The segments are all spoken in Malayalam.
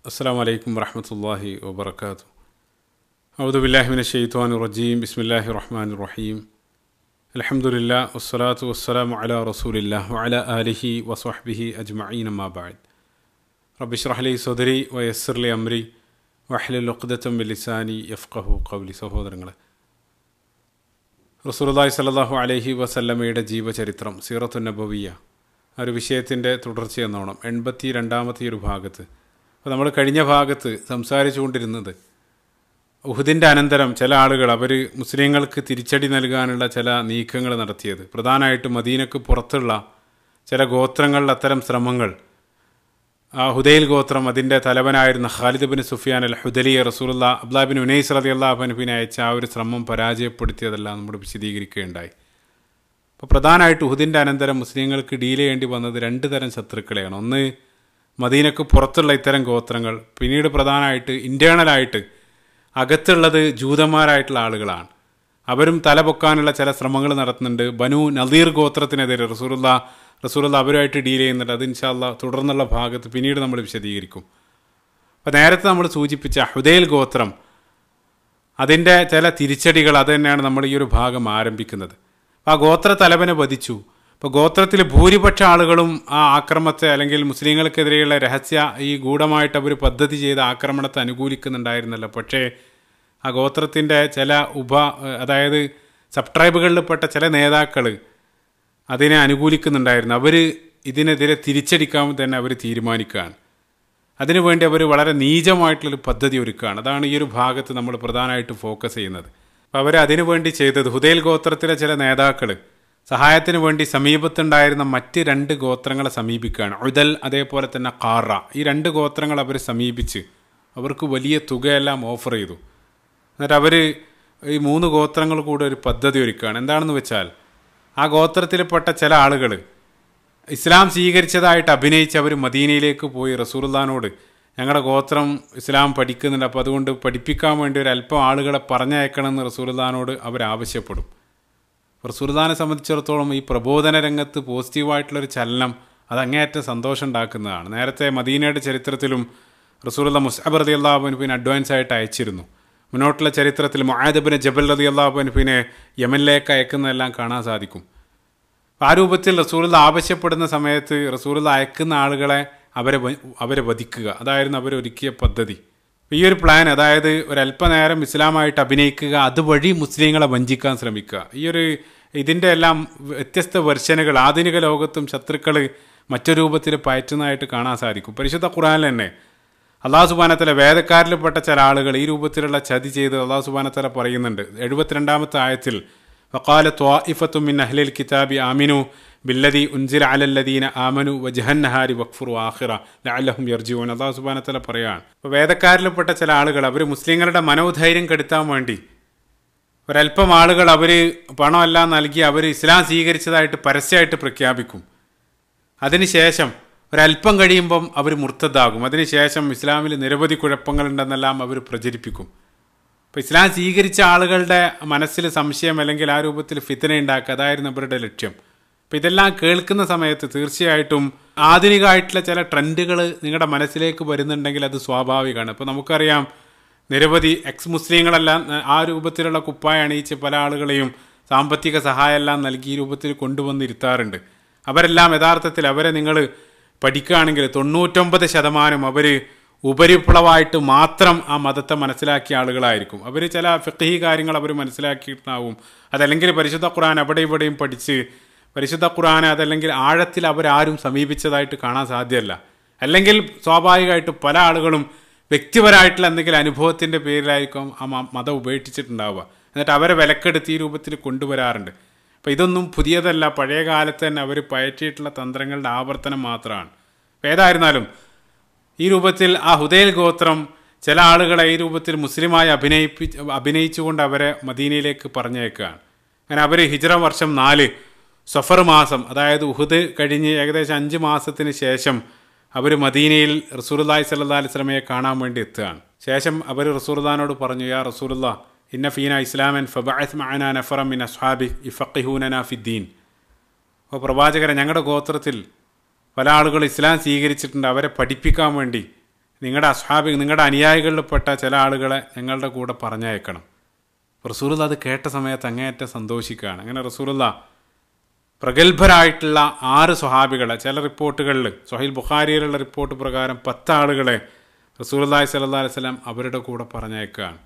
السلام عليكم ورحمة الله وبركاته أعوذ بالله من الشيطان الرجيم بسم الله الرحمن الرحيم الحمد لله والصلاة والسلام على رسول الله وعلى آله وصحبه أجمعين ما بعد رب اشرح لي صدري ويسر لي أمري واحلل عقدة من لساني يفقه قولي സഹോദരങ്ങളെ റസൂലുള്ളാഹി സ്വല്ലല്ലാഹു അലൈഹി വസല്ലമയുടെ ജീവചരിത്രം സീറത്തു നബവിയ ആ ഒരു വിഷയത്തിൻ്റെ തുടർച്ചയെന്നോണം എൺപത്തി രണ്ടാമത്തെ ഒരു ഭാഗത്ത് അപ്പോൾ നമ്മൾ കഴിഞ്ഞ ഭാഗത്ത് സംസാരിച്ചു കൊണ്ടിരുന്നത് ഉഹുദിൻ്റെ അനന്തരം ചില ആളുകൾ അവർ മുസ്ലിങ്ങൾക്ക് തിരിച്ചടി നൽകാനുള്ള ചില നീക്കങ്ങൾ നടത്തിയത് പ്രധാനമായിട്ടും മദീനക്ക് പുറത്തുള്ള ചില ഗോത്രങ്ങളിൽ അത്തരം ശ്രമങ്ങൾ ആ ഹുദൈൽ ഗോത്രം അതിൻ്റെ തലവനായിരുന്ന ഖാലിദ് ബിൻ സുഫിയാൻ അൽ ഹുദലി റസൂലുള്ള അബ്ദാബിൻ ഉനൈസ് റതി അള്ളാഹുബിനെ അയച്ച ആ ഒരു ശ്രമം പരാജയപ്പെടുത്തിയതെല്ലാം നമ്മൾ വിശദീകരിക്കുകയുണ്ടായി അപ്പോൾ പ്രധാനമായിട്ട് ഉഹുദിൻ്റെ അനന്തരം മുസ്ലിങ്ങൾക്ക് ഡീൽ ചെയ്യേണ്ടി വന്നത് രണ്ട് തരം ശത്രുക്കളെയാണ് ഒന്ന് മദീനക്ക് പുറത്തുള്ള ഇത്തരം ഗോത്രങ്ങൾ പിന്നീട് പ്രധാനമായിട്ട് ഇൻറ്റേണലായിട്ട് അകത്തുള്ളത് ജൂതന്മാരായിട്ടുള്ള ആളുകളാണ് അവരും തല പൊക്കാനുള്ള ചില ശ്രമങ്ങൾ നടത്തുന്നുണ്ട് ബനു നദീർ ഗോത്രത്തിനെതിരെ റസൂറുള്ള റസൂറുള്ള അവരുമായിട്ട് ഡീൽ ചെയ്യുന്നുണ്ട് അത് ഇൻഷാല്ല തുടർന്നുള്ള ഭാഗത്ത് പിന്നീട് നമ്മൾ വിശദീകരിക്കും അപ്പോൾ നേരത്തെ നമ്മൾ സൂചിപ്പിച്ച ഹുദൈൽ ഗോത്രം അതിൻ്റെ ചില തിരിച്ചടികൾ അത് തന്നെയാണ് നമ്മൾ ഈ ഒരു ഭാഗം ആരംഭിക്കുന്നത് അപ്പോൾ ആ ഗോത്ര തലവനെ വധിച്ചു അപ്പോൾ ഗോത്രത്തിൽ ഭൂരിപക്ഷ ആളുകളും ആ ആക്രമത്തെ അല്ലെങ്കിൽ മുസ്ലിങ്ങൾക്കെതിരെയുള്ള രഹസ്യ ഈ ഗൂഢമായിട്ട് അവർ പദ്ധതി ചെയ്ത ആക്രമണത്തെ അനുകൂലിക്കുന്നുണ്ടായിരുന്നല്ലോ പക്ഷേ ആ ഗോത്രത്തിൻ്റെ ചില ഉപ അതായത് സബ് ട്രൈബുകളിൽപ്പെട്ട ചില നേതാക്കൾ അതിനെ അനുകൂലിക്കുന്നുണ്ടായിരുന്നു അവർ ഇതിനെതിരെ തിരിച്ചടിക്കാൻ തന്നെ അവർ തീരുമാനിക്കുകയാണ് അതിനുവേണ്ടി അവർ വളരെ നീചമായിട്ടുള്ളൊരു പദ്ധതി ഒരുക്കുകയാണ് അതാണ് ഈ ഒരു ഭാഗത്ത് നമ്മൾ പ്രധാനമായിട്ട് ഫോക്കസ് ചെയ്യുന്നത് അപ്പോൾ അവർ അതിനുവേണ്ടി ചെയ്തത് ഹുദൈൽ ഗോത്രത്തിലെ ചില നേതാക്കൾ സഹായത്തിന് വേണ്ടി സമീപത്തുണ്ടായിരുന്ന മറ്റ് രണ്ട് ഗോത്രങ്ങളെ സമീപിക്കുകയാണ് ഉദൽ അതേപോലെ തന്നെ കാറ ഈ രണ്ട് ഗോത്രങ്ങൾ അവർ സമീപിച്ച് അവർക്ക് വലിയ തുകയെല്ലാം ഓഫർ ചെയ്തു എന്നിട്ട് അവർ ഈ മൂന്ന് ഗോത്രങ്ങൾ കൂടെ ഒരു പദ്ധതി ഒരുക്കുകയാണ് എന്താണെന്ന് വെച്ചാൽ ആ ഗോത്രത്തിൽപ്പെട്ട ചില ആളുകൾ ഇസ്ലാം സ്വീകരിച്ചതായിട്ട് അഭിനയിച്ച് അവർ മദീനയിലേക്ക് പോയി റസൂർദാനോട് ഞങ്ങളുടെ ഗോത്രം ഇസ്ലാം പഠിക്കുന്നുണ്ട് അപ്പോൾ അതുകൊണ്ട് പഠിപ്പിക്കാൻ വേണ്ടി ഒരു അല്പം ആളുകളെ പറഞ്ഞയക്കണമെന്ന് റസൂർദാനോട് അവർ ആവശ്യപ്പെടും റസൂർദാനെ സംബന്ധിച്ചിടത്തോളം ഈ പ്രബോധന രംഗത്ത് പോസിറ്റീവായിട്ടുള്ളൊരു ചലനം അത് അങ്ങേയറ്റം സന്തോഷം ഉണ്ടാക്കുന്നതാണ് നേരത്തെ മദീനയുടെ ചരിത്രത്തിലും റസൂറുള്ള മുസ്അബ് റതി അള്ളാഹുബിന് അഡ്വാൻസ് ആയിട്ട് അയച്ചിരുന്നു മുന്നോട്ടുള്ള ചരിത്രത്തിൽ മൊഹാദബിന് ജബൽ റതി അള്ളാഹുബിനെ യമനിലേക്ക് അയക്കുന്നതെല്ലാം കാണാൻ സാധിക്കും ആ രൂപത്തിൽ റസൂലുള്ള ആവശ്യപ്പെടുന്ന സമയത്ത് റസൂലുള്ള അയക്കുന്ന ആളുകളെ അവരെ അവരെ വധിക്കുക അതായിരുന്നു അവരൊരുക്കിയ പദ്ധതി ഈ ഒരു പ്ലാൻ അതായത് ഒരല്പനേരം ഇസ്ലാമായിട്ട് അഭിനയിക്കുക അതുവഴി മുസ്ലിങ്ങളെ വഞ്ചിക്കാൻ ശ്രമിക്കുക ഈ ഒരു ഇതിൻ്റെ എല്ലാം വ്യത്യസ്ത വെർഷനുകൾ ആധുനിക ലോകത്തും ശത്രുക്കൾ മറ്റൊരു രൂപത്തിൽ പയറ്റുന്നതായിട്ട് കാണാൻ സാധിക്കും പരിശുദ്ധ ഖുറാനിൽ തന്നെ അള്ളാഹു സുബാനത്തല വേദക്കാരിൽപ്പെട്ട ചില ആളുകൾ ഈ രൂപത്തിലുള്ള ചതി ചെയ്ത് അള്ളാഹു സുബാനത്തല പറയുന്നുണ്ട് എഴുപത്തിരണ്ടാമത്തെ ആയത്തിൽ വക്കാല ത്വാഇഫത്തു മിൻ അഹ്ലിൽ കിതാബി ആമിനു ബില്ലദി ഉൻസിൽ അലല്ലദീന ആമനു വജഹന്നഹാരി വഖ്ഫുർ ആഖിറ ലഅല്ലഹും യർജിഊൻ അള്ളാഹു സുബാനത്തല പറയാണ് അപ്പോൾ വേദക്കാരിൽപ്പെട്ട ചില ആളുകൾ അവർ മുസ്ലിങ്ങളുടെ മനോധൈര്യം കെടുത്താൻ വേണ്ടി ഒരല്പം ആളുകൾ അവർ പണമെല്ലാം നൽകി അവർ ഇസ്ലാം സ്വീകരിച്ചതായിട്ട് പരസ്യമായിട്ട് പ്രഖ്യാപിക്കും അതിനുശേഷം ഒരല്പം കഴിയുമ്പം അവർ മുർത്തതാകും അതിനുശേഷം ഇസ്ലാമിൽ നിരവധി കുഴപ്പങ്ങളുണ്ടെന്നെല്ലാം അവർ പ്രചരിപ്പിക്കും അപ്പോൾ ഇസ്ലാം സ്വീകരിച്ച ആളുകളുടെ മനസ്സിൽ സംശയം അല്ലെങ്കിൽ ആ രൂപത്തിൽ ഫിത്തന ഉണ്ടാക്കുക അതായിരുന്നു അവരുടെ ലക്ഷ്യം അപ്പോൾ ഇതെല്ലാം കേൾക്കുന്ന സമയത്ത് തീർച്ചയായിട്ടും ആധുനികമായിട്ടുള്ള ചില ട്രെൻഡുകൾ നിങ്ങളുടെ മനസ്സിലേക്ക് വരുന്നുണ്ടെങ്കിൽ അത് സ്വാഭാവികമാണ് അപ്പോൾ നമുക്കറിയാം നിരവധി എക്സ് മുസ്ലിങ്ങളെല്ലാം ആ രൂപത്തിലുള്ള കുപ്പായ അണിയിച്ച് പല ആളുകളെയും സാമ്പത്തിക സഹായമെല്ലാം നൽകി ഈ രൂപത്തിൽ കൊണ്ടുവന്നിരുത്താറുണ്ട് അവരെല്ലാം യഥാർത്ഥത്തിൽ അവരെ നിങ്ങൾ പഠിക്കുകയാണെങ്കിൽ തൊണ്ണൂറ്റൊമ്പത് ശതമാനം അവർ ഉപരിപ്ലവമായിട്ട് മാത്രം ആ മതത്തെ മനസ്സിലാക്കിയ ആളുകളായിരിക്കും അവർ ചില ഫിഖി കാര്യങ്ങൾ അവർ മനസ്സിലാക്കിയിട്ടുണ്ടാവും അതല്ലെങ്കിൽ പരിശുദ്ധ ഖുർആൻ അവിടെ ഇവിടെയും പഠിച്ച് പരിശുദ്ധ ഖുർആൻ അതല്ലെങ്കിൽ ആഴത്തിൽ അവരാരും സമീപിച്ചതായിട്ട് കാണാൻ സാധ്യമല്ല അല്ലെങ്കിൽ സ്വാഭാവികമായിട്ട് പല ആളുകളും വ്യക്തിപരമായിട്ടുള്ള എന്തെങ്കിലും അനുഭവത്തിൻ്റെ പേരിലായിരിക്കും ആ മതം ഉപേക്ഷിച്ചിട്ടുണ്ടാവുക എന്നിട്ട് അവരെ വിലക്കെടുത്ത് ഈ രൂപത്തിൽ കൊണ്ടുവരാറുണ്ട് അപ്പോൾ ഇതൊന്നും പുതിയതല്ല പഴയ കാലത്ത് തന്നെ അവർ പയറ്റിയിട്ടുള്ള തന്ത്രങ്ങളുടെ ആവർത്തനം മാത്രമാണ് അപ്പോൾ ഏതായിരുന്നാലും ഈ രൂപത്തിൽ ആ ഹുദൈൽ ഗോത്രം ചില ആളുകളെ ഈ രൂപത്തിൽ മുസ്ലിമായി അഭിനയിപ്പി അഭിനയിച്ചുകൊണ്ട് അവരെ മദീനയിലേക്ക് പറഞ്ഞേക്കുകയാണ് അങ്ങനെ അവർ ഹിജ്റ വർഷം നാല് സഫർ മാസം അതായത് ഉഹുദ് കഴിഞ്ഞ് ഏകദേശം അഞ്ച് മാസത്തിന് ശേഷം അവർ മദീനയിൽ റസൂർല്ലാഹി സല്ലാ അലിസ്ലമയെ കാണാൻ വേണ്ടി എത്തുകയാണ് ശേഷം അവർ റസൂർദാനോട് പറഞ്ഞു യാ റസൂലുള്ള ഇന്ന ഫീന ഇസ്ലാമൻ ഫബഅസ് മഅന നഫറം മിൻ അസ്ഹാബി ഇഫഖിഹൂനന ഫിദ്ദീൻ അപ്പോൾ പ്രവാചകരെ ഞങ്ങളുടെ ഗോത്രത്തിൽ പല ആളുകൾ ഇസ്ലാം സ്വീകരിച്ചിട്ടുണ്ട് അവരെ പഠിപ്പിക്കാൻ വേണ്ടി നിങ്ങളുടെ അസ്ഹാബി നിങ്ങളുടെ അനുയായികളിൽപ്പെട്ട ചില ആളുകളെ ഞങ്ങളുടെ കൂടെ പറഞ്ഞയക്കണം റസൂലുള്ള അത് കേട്ട സമയത്ത് അങ്ങേയറ്റം സന്തോഷിക്കുകയാണ് അങ്ങനെ റസൂലുള്ള പ്രഗത്ഭരായിട്ടുള്ള ആറ് സ്വഹാബികളെ ചില റിപ്പോർട്ടുകളിൽ സൊഹൈൽ ബുഖാരിയിലുള്ള റിപ്പോർട്ട് പ്രകാരം പത്ത് ആളുകളെ റസൂലുള്ളാഹി സ്വല്ലല്ലാഹി അലൈഹി വസല്ലം അവരുടെ കൂടെ പറഞ്ഞയക്കുകയാണ്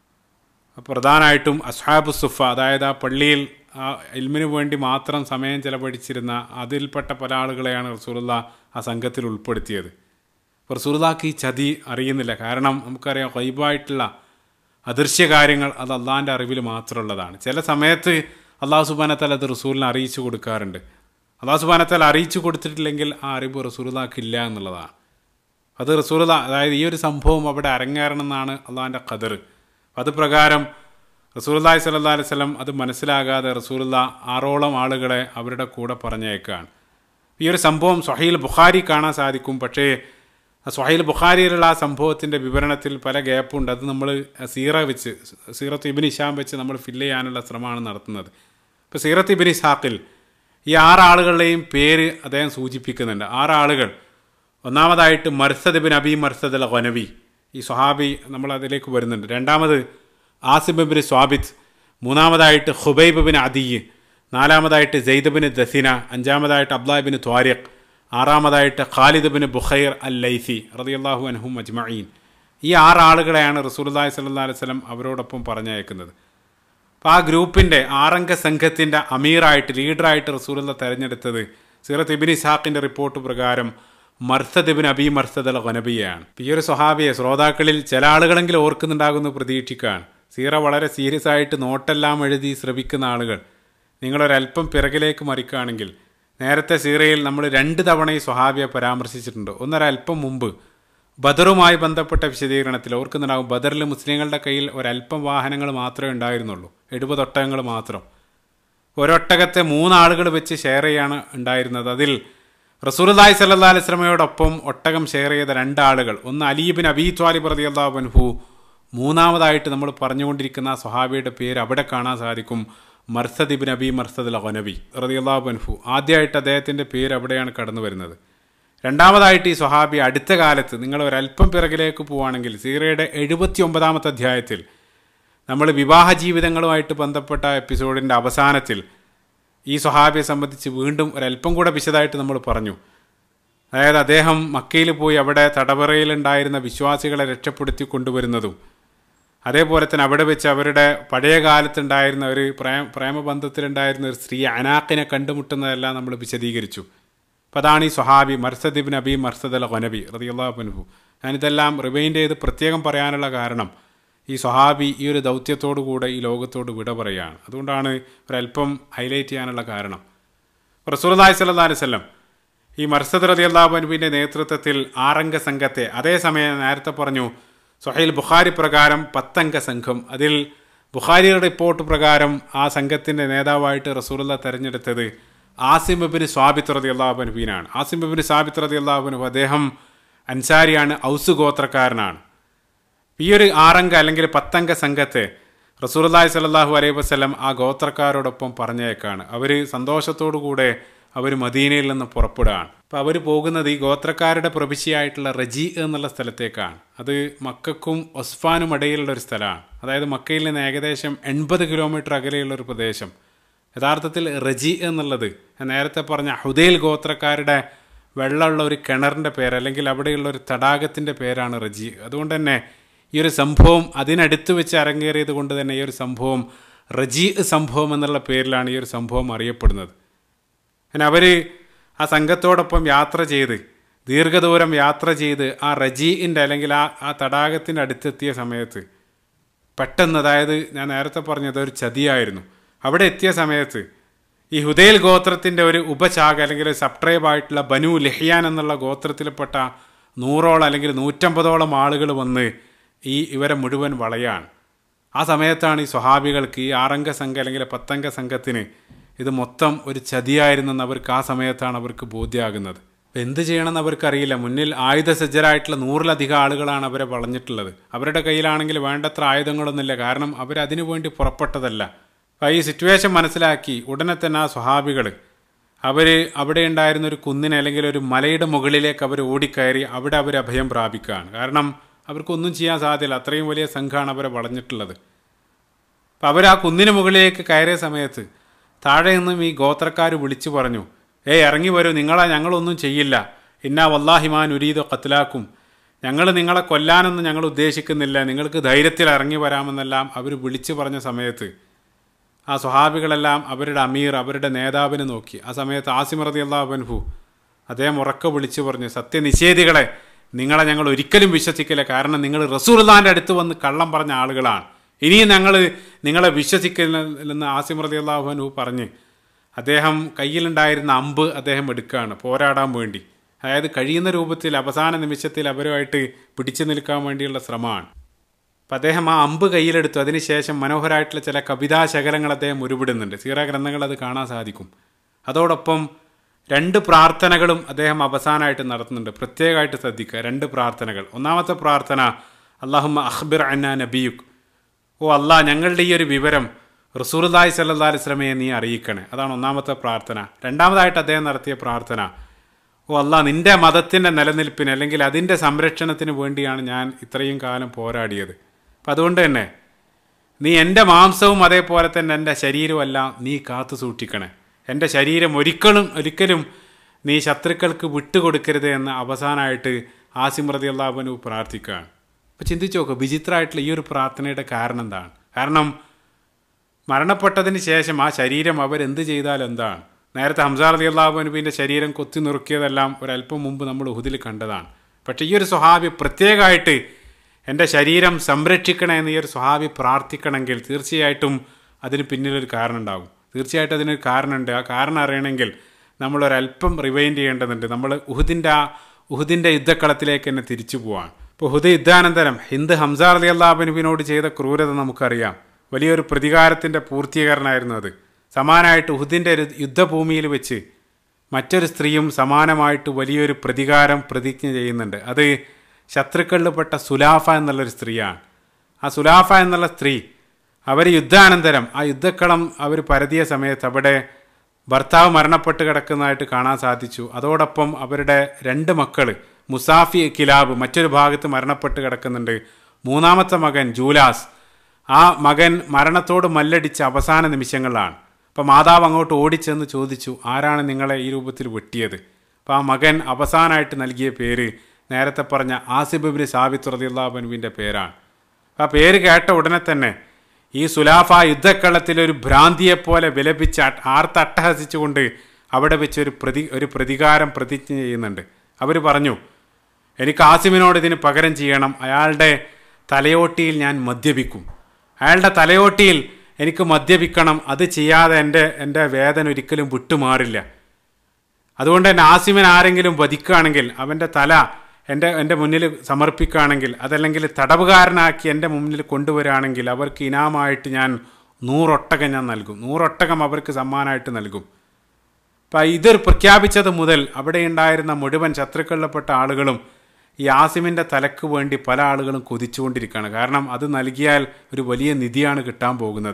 പ്രധാനമായിട്ടും അസ്ഹാബു സുഫ അതായത് ആ പള്ളിയിൽ ആ ഇൽമിനു വേണ്ടി മാത്രം സമയം ചെലവഴിച്ചിരുന്ന അതിൽപ്പെട്ട പല ആളുകളെയാണ് റസൂലുള്ള ആ സംഘത്തിൽ ഉൾപ്പെടുത്തിയത് അപ്പോൾ റസൂലുള്ളാക്ക് ഈ ചതി അറിയുന്നില്ല കാരണം നമുക്കറിയാം വൈബായിട്ടുള്ള അദൃശ്യ കാര്യങ്ങൾ അത് അള്ളാഹിൻ്റെ അറിവിൽ മാത്രമുള്ളതാണ് ചില സമയത്ത് അള്ളാഹു സുബാനത്താൽ അത് റസൂലിനെ അറിയിച്ചു കൊടുക്കാറുണ്ട് അള്ളാഹു സുബാനത്താൽ അറിയിച്ചു കൊടുത്തിട്ടില്ലെങ്കിൽ ആ അറിവ് റസൂലുള്ളാക്കില്ല എന്നുള്ളതാണ് അത് റസൂലുള്ള അതായത് ഈ ഒരു സംഭവം അവിടെ അരങ്ങേറണം എന്നാണ് അള്ളാഹിൻ്റെ ഖദർ അത് പ്രകാരം റസൂലുള്ളാഹി സ്വല്ലല്ലാഹി അലൈഹി വസല്ലം അത് മനസ്സിലാകാതെ റസൂലുള്ള ആറോളം ആളുകളെ അവരുടെ കൂടെ പറഞ്ഞേക്കാണ് ഈ ഒരു സംഭവം സ്വഹീൽ ബുഖാരി കാണാൻ സാധിക്കും പക്ഷേ സ്വഹീൽ ബുഖാരിയിലുള്ള ആ സംഭവത്തിൻ്റെ വിവരണത്തിൽ പല ഗ്യാപ്പുണ്ട് അത് നമ്മൾ സീറ വെച്ച് സീറത്ത് ഇബിൻ ഇഷാം വെച്ച് നമ്മൾ ഫില്ല് ചെയ്യാനുള്ള ശ്രമമാണ് നടത്തുന്നത് ഇപ്പോൾ സീറത്ത് ഇബിൻ ഇഷാഖിൽ ഈ ആറാളുകളുടെയും പേര് അദ്ദേഹം സൂചിപ്പിക്കുന്നുണ്ട് ആറാളുകൾ ഒന്നാമതായിട്ട് മർസദ് ബിൻ അബി മർസദ് അൽ ഖനബി ഈ സ്വഹാബി നമ്മൾ അതിലേക്ക് വരുന്നുണ്ട് രണ്ടാമത് ആസിബ് ബിൻ സ്വാബിത്ത് മൂന്നാമതായിട്ട് ഹുബൈബ് ബിൻ അദിയ് നാലാമതായിട്ട് സെയ്ദ് ബിൻ ദസിന അഞ്ചാമതായിട്ട് അബ്ദായ് ബിൻ ത്വാരിഖ് ആറാമതായിട്ട് ഖാലിദ് ബിൻ ബുഖൈർ അൽ ലൈസി റതിയല്ലാഹു അൻഹും അജ്മഈൻ ഈ ആറാളുകളെയാണ് റസൂലുള്ളാഹി സ്വല്ലല്ലാഹി അലൈഹി വസല്ലം അവരോടൊപ്പം പറഞ്ഞയക്കുന്നത് അപ്പോൾ ആ ഗ്രൂപ്പിൻ്റെ ആറംഗ സംഘത്തിൻ്റെ അമീറായിട്ട് ലീഡറായിട്ട് റസൂലുള്ള തെരഞ്ഞെടുത്തത് സീറത്ത് ഇബിൻ ഇസാഖിൻ്റെ റിപ്പോർട്ട് പ്രകാരം മർസദ് ഇബിൻ അബി മർസദ് അൽ ഖനബിയാണ് ഈ ഒരു സ്വഹാബിയെ ശ്രോതാക്കളിൽ ചില ആളുകളെങ്കിലും ഓർക്കുന്നുണ്ടാകുന്നു പ്രതീക്ഷിക്കുകയാണ് സീറ വളരെ സീരിയസ് ആയിട്ട് നോട്ടെല്ലാം എഴുതി ശ്രമിക്കുന്ന ആളുകൾ നിങ്ങളൊരല്പം പിറകിലേക്ക് മറിക്കുകയാണെങ്കിൽ നേരത്തെ സീറയിൽ നമ്മൾ രണ്ട് തവണ ഈ സ്വഹാബിയെ പരാമർശിച്ചിട്ടുണ്ട് ഒന്നൊരല്പം മുമ്പ് ബദറുമായി ബന്ധപ്പെട്ട വിശദീകരണത്തിൽ ഓർക്കുന്നുണ്ടാകും ബദറിൽ മുസ്ലിങ്ങളുടെ കയ്യിൽ ഒരല്പം വാഹനങ്ങൾ മാത്രമേ ഉണ്ടായിരുന്നുള്ളൂ എഴുപത് ഒട്ടകങ്ങൾ മാത്രം ഒരൊട്ടകത്തെ മൂന്നാളുകൾ വെച്ച് ഷെയർ ചെയ്യാണ് ഉണ്ടായിരുന്നത് അതിൽ റസൂർദായ് സല്ലാ അലിസ്ലമയോടൊപ്പം ഒട്ടകം ഷെയർ ചെയ്ത രണ്ടാളുകൾ ഒന്ന് അലീബിൻ അബി ത്വാലിബ് റതി അള്ളാഹുബൻഹു മൂന്നാമതായിട്ട് നമ്മൾ പറഞ്ഞുകൊണ്ടിരിക്കുന്ന സ്വഹാബിയുടെ പേര് അവിടെ കാണാൻ സാധിക്കും മർസദ് ഇബിൻ അബി മർസദ് അനബി റതി അള്ളാഹുബൻഹു ആദ്യമായിട്ട് അദ്ദേഹത്തിൻ്റെ പേര് അവിടെയാണ് കടന്നു വരുന്നത് രണ്ടാമതായിട്ട് ഈ സ്വഹാബി അടുത്ത കാലത്ത് നിങ്ങൾ ഒരല്പം പിറകിലേക്ക് പോവുകയാണെങ്കിൽ സീറയുടെ എഴുപത്തി ഒമ്പതാമത്തെ അധ്യായത്തിൽ നമ്മൾ വിവാഹ ജീവിതങ്ങളുമായിട്ട് ബന്ധപ്പെട്ട എപ്പിസോഡിൻ്റെ അവസാനത്തിൽ ഈ സ്വഹാബിയെ സംബന്ധിച്ച് വീണ്ടും ഒരല്പം കൂടെ വിശദമായിട്ട് നമ്മൾ പറഞ്ഞു അതായത് അദ്ദേഹം മക്കയിൽ പോയി അവിടെ തടവറയിലുണ്ടായിരുന്ന വിശ്വാസികളെ രക്ഷപ്പെടുത്തി കൊണ്ടുവരുന്നതും അതേപോലെ തന്നെ അവിടെ വെച്ച് അവരുടെ പഴയ കാലത്തുണ്ടായിരുന്ന ഒരു പ്രേമ പ്രേമബന്ധത്തിലുണ്ടായിരുന്ന ഒരു സ്ത്രീ അനാക്കിനെ കണ്ടുമുട്ടുന്നതെല്ലാം നമ്മൾ വിശദീകരിച്ചു അപ്പോൾ അതാണ് ഈ സ്വഹാബി മർസദ് ഇബിൻ അബി മർസദ് അൽ ഖനബി റതിയുള്ളാഹുബൻഹു ഞാനിതെല്ലാം റിവൈൻഡ് ചെയ്ത് പ്രത്യേകം പറയാനുള്ള കാരണം ഈ സ്വഹാബി ഈ ഒരു ദൗത്യത്തോടു കൂടെ ഈ ലോകത്തോട് വിട പറയുകയാണ് അതുകൊണ്ടാണ് ഒരല്പം ഹൈലൈറ്റ് ചെയ്യാനുള്ള കാരണം റസൂർദായ് സല്ലാ അലിസ്ലം ഈ മർസദ് റതി അള്ളാഹുബൻബിൻ്റെ നേതൃത്വത്തിൽ ആറംഗ സംഘത്തെ അതേസമയം നേരത്തെ പറഞ്ഞു സൊഹൈൽ ബുഖാരി പ്രകാരം പത്തംഗ സംഘം അതിൽ ബുഖാരിയുടെ റിപ്പോർട്ട് പ്രകാരം ആ സംഘത്തിൻ്റെ നേതാവായിട്ട് റസൂലുള്ള തെരഞ്ഞെടുത്തത് ആസിം ബിൻ സ്വാബിത്ത് റതി അള്ളാഹുബൻബീനാണ് ആസിം ബിൻ സ്വാബിത്ത് റതി അള്ളാഹുബനു അദ്ദേഹം അൻസാരിയാണ് ഔസ് ഗോത്രക്കാരനാണ് ഈ ഒരു ആറംഗ അല്ലെങ്കിൽ പത്തംഗ സംഘത്തെ റസൂർല്ലാഹി സ്വല്ലല്ലാഹു അലൈഹി വസ്ലം ആ ഗോത്രക്കാരോടൊപ്പം പറഞ്ഞേക്കാണ് അവർ സന്തോഷത്തോടു കൂടെ അവർ മദീനയിൽ നിന്ന് പുറപ്പെടുകയാണ് അപ്പോൾ അവർ പോകുന്നത് ഈ ഗോത്രക്കാരുടെ പ്രവിശ്യയായിട്ടുള്ള റജി എന്നുള്ള സ്ഥലത്തേക്കാണ് അത് മക്കൾക്കും ഒസ്ഫാനും ഇടയിലുള്ള ഒരു സ്ഥലമാണ് അതായത് മക്കയിൽ നിന്ന് ഏകദേശം എൺപത് കിലോമീറ്റർ അകലെയുള്ള ഒരു പ്രദേശം യഥാർത്ഥത്തിൽ റജി എന്നുള്ളത് ഞാൻ നേരത്തെ പറഞ്ഞ ഹുദൈൽ ഗോത്രക്കാരുടെ വെള്ളമുള്ള ഒരു കിണറിൻ്റെ പേര് അല്ലെങ്കിൽ അവിടെയുള്ള ഒരു തടാകത്തിൻ്റെ പേരാണ് റജി അതുകൊണ്ട് തന്നെ ഈ ഒരു സംഭവം അതിനടുത്ത് വെച്ച് അരങ്ങേറിയത് കൊണ്ട് തന്നെ ഈ ഒരു സംഭവം റജി സംഭവം എന്നുള്ള പേരിലാണ് ഈ ഒരു സംഭവം അറിയപ്പെടുന്നത് അങ്ങനെ അവർ ആ സംഘത്തോടൊപ്പം യാത്ര ചെയ്ത് ദീർഘദൂരം യാത്ര ചെയ്ത് ആ റജീൻ്റെ അല്ലെങ്കിൽ ആ ആ തടാകത്തിൻ്റെ അടുത്തെത്തിയ സമയത്ത് പെട്ടെന്ന് അതായത് ഞാൻ നേരത്തെ പറഞ്ഞത് ഒരു ചതിയായിരുന്നു അവിടെ എത്തിയ സമയത്ത് ഈ ഹുദൈൽ ഗോത്രത്തിൻ്റെ ഒരു ഉപശാഖ അല്ലെങ്കിൽ ഒരു സബ്ട്രൈബ് ആയിട്ടുള്ള ബനു ലഹിയാൻ എന്നുള്ള ഗോത്രത്തിൽപ്പെട്ട നൂറോളം അല്ലെങ്കിൽ നൂറ്റമ്പതോളം ആളുകൾ വന്ന് ഈ ഇവരെ മുഴുവൻ വളയാണ് ആ സമയത്താണ് ഈ സ്വഹാബികൾക്ക് ഈ ആറംഗ സംഘം അല്ലെങ്കിൽ പത്തംഗ സംഘത്തിന് ഇത് മൊത്തം ഒരു ചതിയായിരുന്നെന്ന് അവർക്ക് ആ സമയത്താണ് അവർക്ക് ബോധ്യമാകുന്നത് അപ്പം എന്ത് ചെയ്യണമെന്ന് അവർക്കറിയില്ല മുന്നിൽ ആയുധസജ്ജരായിട്ടുള്ള നൂറിലധികം ആളുകളാണ് അവരെ വളഞ്ഞിട്ടുള്ളത് അവരുടെ കയ്യിലാണെങ്കിൽ വേണ്ടത്ര ആയുധങ്ങളൊന്നുമില്ല കാരണം അവരതിനു വേണ്ടി പുറപ്പെട്ടതല്ല അപ്പോൾ ഈ സിറ്റുവേഷൻ മനസ്സിലാക്കി ഉടനെ തന്നെ ആ സ്വഹാബികൾ അവർ അവിടെ ഉണ്ടായിരുന്ന ഒരു കുന്നിന് അല്ലെങ്കിൽ ഒരു മലയുടെ മുകളിലേക്ക് അവർ ഓടിക്കയറി അവിടെ അവർ അഭയം പ്രാപിക്കുകയാണ് കാരണം അവർക്കൊന്നും ചെയ്യാൻ സാധ്യല്ല അത്രയും വലിയ സംഘമാണ് അവരെ വളഞ്ഞിട്ടുള്ളത് അപ്പം അവർ ആ കുന്നിന് മുകളിലേക്ക് കയറിയ സമയത്ത് താഴെ നിന്നും ഈ ഗോത്രക്കാർ വിളിച്ചു പറഞ്ഞു ഏയ് ഇറങ്ങി വരൂ നിങ്ങളെ ഞങ്ങളൊന്നും ചെയ്യില്ല ഇന്നാ വല്ലാഹിമാൻ ഉരീദോ കത്തിലാക്കും ഞങ്ങൾ നിങ്ങളെ കൊല്ലാനൊന്നും ഞങ്ങൾ ഉദ്ദേശിക്കുന്നില്ല നിങ്ങൾക്ക് ധൈര്യത്തിൽ ഇറങ്ങി വരാമെന്നെല്ലാം അവർ വിളിച്ചു പറഞ്ഞ സമയത്ത് ആ സ്വഹാബികളെല്ലാം അവരുടെ അമീർ അവരുടെ നേതാവിനെ നോക്കി ആ സമയത്ത് ആസിം റതി അള്ളാഹുബൻഹു അദ്ദേഹം ഉറക്കെ വിളിച്ചു പറഞ്ഞു സത്യനിഷേധികളെ നിങ്ങളെ ഞങ്ങൾ ഒരിക്കലും വിശ്വസിക്കില്ല കാരണം നിങ്ങൾ റസൂർദാൻ്റെ അടുത്ത് വന്ന് കള്ളം പറഞ്ഞ ആളുകളാണ് ഇനിയും ഞങ്ങൾ നിങ്ങളെ വിശ്വസിക്കില്ലെന്ന് ആസിം റതി അള്ളാഹുബൻഹു പറഞ്ഞ് അദ്ദേഹം കയ്യിലുണ്ടായിരുന്ന അമ്പ് അദ്ദേഹം എടുക്കുകയാണ് പോരാടാൻ വേണ്ടി അതായത് കഴിയുന്ന രൂപത്തിൽ അവസാന നിമിഷത്തിൽ അവരുമായിട്ട് പിടിച്ചു നിൽക്കാൻ വേണ്ടിയുള്ള ശ്രമമാണ് അപ്പം അദ്ദേഹം ആ അമ്പ് കയ്യിലെടുത്തു അതിനുശേഷം മനോഹരമായിട്ടുള്ള ചില കവിതാശകലങ്ങൾ അദ്ദേഹം ഉരുവിടുന്നുണ്ട് സീറ ഗ്രന്ഥങ്ങൾ അത് കാണാൻ സാധിക്കും അതോടൊപ്പം രണ്ട് പ്രാർത്ഥനകളും അദ്ദേഹം അവസാനമായിട്ട് നടത്തുന്നുണ്ട് പ്രത്യേകമായിട്ട് ശ്രദ്ധിക്കുക രണ്ട് പ്രാർത്ഥനകൾ ഒന്നാമത്തെ പ്രാർത്ഥന അള്ളാഹുമ്മ അഖ്ബിർ അന്ന നബിയുക് ഓ അല്ലാ ഞങ്ങളുടെ ഈ ഒരു വിവരം റസൂർദായ് സല്ലാ അലിസ്ലമയെ നീ അറിയിക്കണേ അതാണ് ഒന്നാമത്തെ പ്രാർത്ഥന രണ്ടാമതായിട്ട് അദ്ദേഹം നടത്തിയ പ്രാർത്ഥന ഓ അല്ല നിന്റെ മതത്തിൻ്റെ നിലനിൽപ്പിന് അല്ലെങ്കിൽ അതിൻ്റെ സംരക്ഷണത്തിന് വേണ്ടിയാണ് ഞാൻ ഇത്രയും കാലം പോരാടിയത് അപ്പം അതുകൊണ്ട് തന്നെ നീ എൻ്റെ മാംസവും അതേപോലെ തന്നെ എൻ്റെ ശരീരവുമെല്ലാം നീ കാത്തു സൂക്ഷിക്കണേ എൻ്റെ ശരീരം ഒരിക്കലും ഒരിക്കലും നീ ശത്രുക്കൾക്ക് വിട്ടുകൊടുക്കരുത് എന്ന് അവസാനമായിട്ട് ആസിം റതി അള്ളാഹുനു പ്രാർത്ഥിക്കുകയാണ് അപ്പോൾ ചിന്തിച്ചു നോക്കുക വിചിത്രമായിട്ടുള്ള ഈ ഒരു പ്രാർത്ഥനയുടെ കാരണം എന്താണ് കാരണം മരണപ്പെട്ടതിന് ശേഷം ആ ശരീരം അവരെന്ത് ചെയ്താൽ എന്താണ് നേരത്തെ ഹംസാർ അലി അള്ളാഹുബനുബിൻ്റെ ശരീരം കൊത്തി നുറുക്കിയതെല്ലാം ഒരല്പം മുമ്പ് നമ്മൾ ഉഹുദിൽ കണ്ടതാണ് പക്ഷേ ഈ ഒരു സ്വഹാബി പ്രത്യേകമായിട്ട് എൻ്റെ ശരീരം സംരക്ഷിക്കണേ എന്ന് ഈ ഒരു സ്വഹാബി പ്രാർത്ഥിക്കണമെങ്കിൽ തീർച്ചയായിട്ടും അതിന് പിന്നിലൊരു കാരണം ഉണ്ടാകും തീർച്ചയായിട്ടും അതിനൊരു കാരണമുണ്ട് ആ കാരണം അറിയണമെങ്കിൽ നമ്മളൊരല്പം റിവൈൻഡ് ചെയ്യേണ്ടതുണ്ട് നമ്മൾ ഉഹുദിൻ്റെ ആ ഉഹുദിൻ്റെ യുദ്ധക്കളത്തിലേക്ക് തന്നെ തിരിച്ചു പോവാണ് ഇപ്പോൾ ഉഹുദ് യുദ്ധാനന്തരം ഹിന്ദ് ഹംസാർ അലി അള്ളാഹുബനുബിനോട് ചെയ്ത ക്രൂരത നമുക്കറിയാം വലിയൊരു പ്രതികാരത്തിൻ്റെ പൂർത്തീകരണമായിരുന്നു അത് സമാനമായിട്ട് ഉഹുദിൻ്റെ ഒരു യുദ്ധഭൂമിയിൽ വെച്ച് മറ്റൊരു സ്ത്രീയും സമാനമായിട്ട് വലിയൊരു പ്രതികാരം പ്രതിജ്ഞ ചെയ്യുന്നുണ്ട് അത് ശത്രുക്കളിൽപ്പെട്ട സുലാഫ എന്നുള്ളൊരു സ്ത്രീയാണ് ആ സുലാഫ എന്നുള്ള സ്ത്രീ അവർ യുദ്ധാനന്തരം ആ യുദ്ധക്കളം അവർ പരതിയ സമയത്ത് അവിടെ ഭർത്താവ് മരണപ്പെട്ട് കിടക്കുന്നതായിട്ട് കാണാൻ സാധിച്ചു അതോടൊപ്പം അവരുടെ രണ്ട് മക്കൾ മുസാഫി കിലാബ് മറ്റൊരു ഭാഗത്ത് മരണപ്പെട്ട് കിടക്കുന്നുണ്ട് മൂന്നാമത്തെ മകൻ ജൂലാസ് ആ മകൻ മരണത്തോട് മല്ലടിച്ച അവസാന നിമിഷങ്ങളിലാണ് അപ്പോൾ മാതാവ് അങ്ങോട്ട് ഓടിച്ചെന്ന് ചോദിച്ചു ആരാണ് നിങ്ങളെ ഈ രൂപത്തിൽ വെട്ടിയത് അപ്പോൾ ആ മകൻ അവസാനമായിട്ട് നൽകിയ പേര് നേരത്തെ പറഞ്ഞ ആസിബിബിന് സാബിത്ത് റദിയുള്ളാബനുവിൻ്റെ പേരാണ് ആ പേര് കേട്ട ഉടനെ തന്നെ ഈ സുലാഫ യുദ്ധക്കളത്തിൽ ഒരു ഭ്രാന്തിയെപ്പോലെ വിലപിച്ച് ആർത്തട്ടഹസിച്ചുകൊണ്ട് അവിടെ വെച്ച് ഒരു പ്രതി ഒരു പ്രതികാരം പ്രതിജ്ഞ ചെയ്യുന്നുണ്ട് അവർ പറഞ്ഞു എനിക്ക് ആസിമിനോട് ഇതിന് പകരം ചെയ്യണം അയാളുടെ തലയോട്ടിയിൽ ഞാൻ മദ്യപിക്കും അയാളുടെ തലയോട്ടിയിൽ എനിക്ക് മദ്യപിക്കണം അത് ചെയ്യാതെ എൻ്റെ എൻ്റെ വേദന ഒരിക്കലും വിട്ടുമാറില്ല അതുകൊണ്ട് തന്നെ ആസിമിൻ ആരെങ്കിലും വധിക്കുകയാണെങ്കിൽ അവൻ്റെ തല എൻ്റെ എൻ്റെ മുന്നിൽ സമർപ്പിക്കുകയാണെങ്കിൽ അതല്ലെങ്കിൽ തടവുകാരനാക്കി എൻ്റെ മുന്നിൽ കൊണ്ടുവരികയാണെങ്കിൽ അവർക്ക് ഇനാമായിട്ട് ഞാൻ നൂറൊട്ടകം ഞാൻ നൽകും നൂറൊട്ടകം അവർക്ക് സമ്മാനമായിട്ട് നൽകും അപ്പം ഇത് പ്രഖ്യാപിച്ചത് മുതൽ അവിടെ ഉണ്ടായിരുന്ന മുഴുവൻ ശത്രുക്കളിൽപ്പെട്ട ആളുകളും ഈ ആസിമിൻ്റെ തലക്ക് വേണ്ടി പല ആളുകളും കൊതിച്ചുകൊണ്ടിരിക്കുകയാണ് കാരണം അത് നൽകിയാൽ ഒരു വലിയ നിധിയാണ് കിട്ടാൻ പോകുന്നത്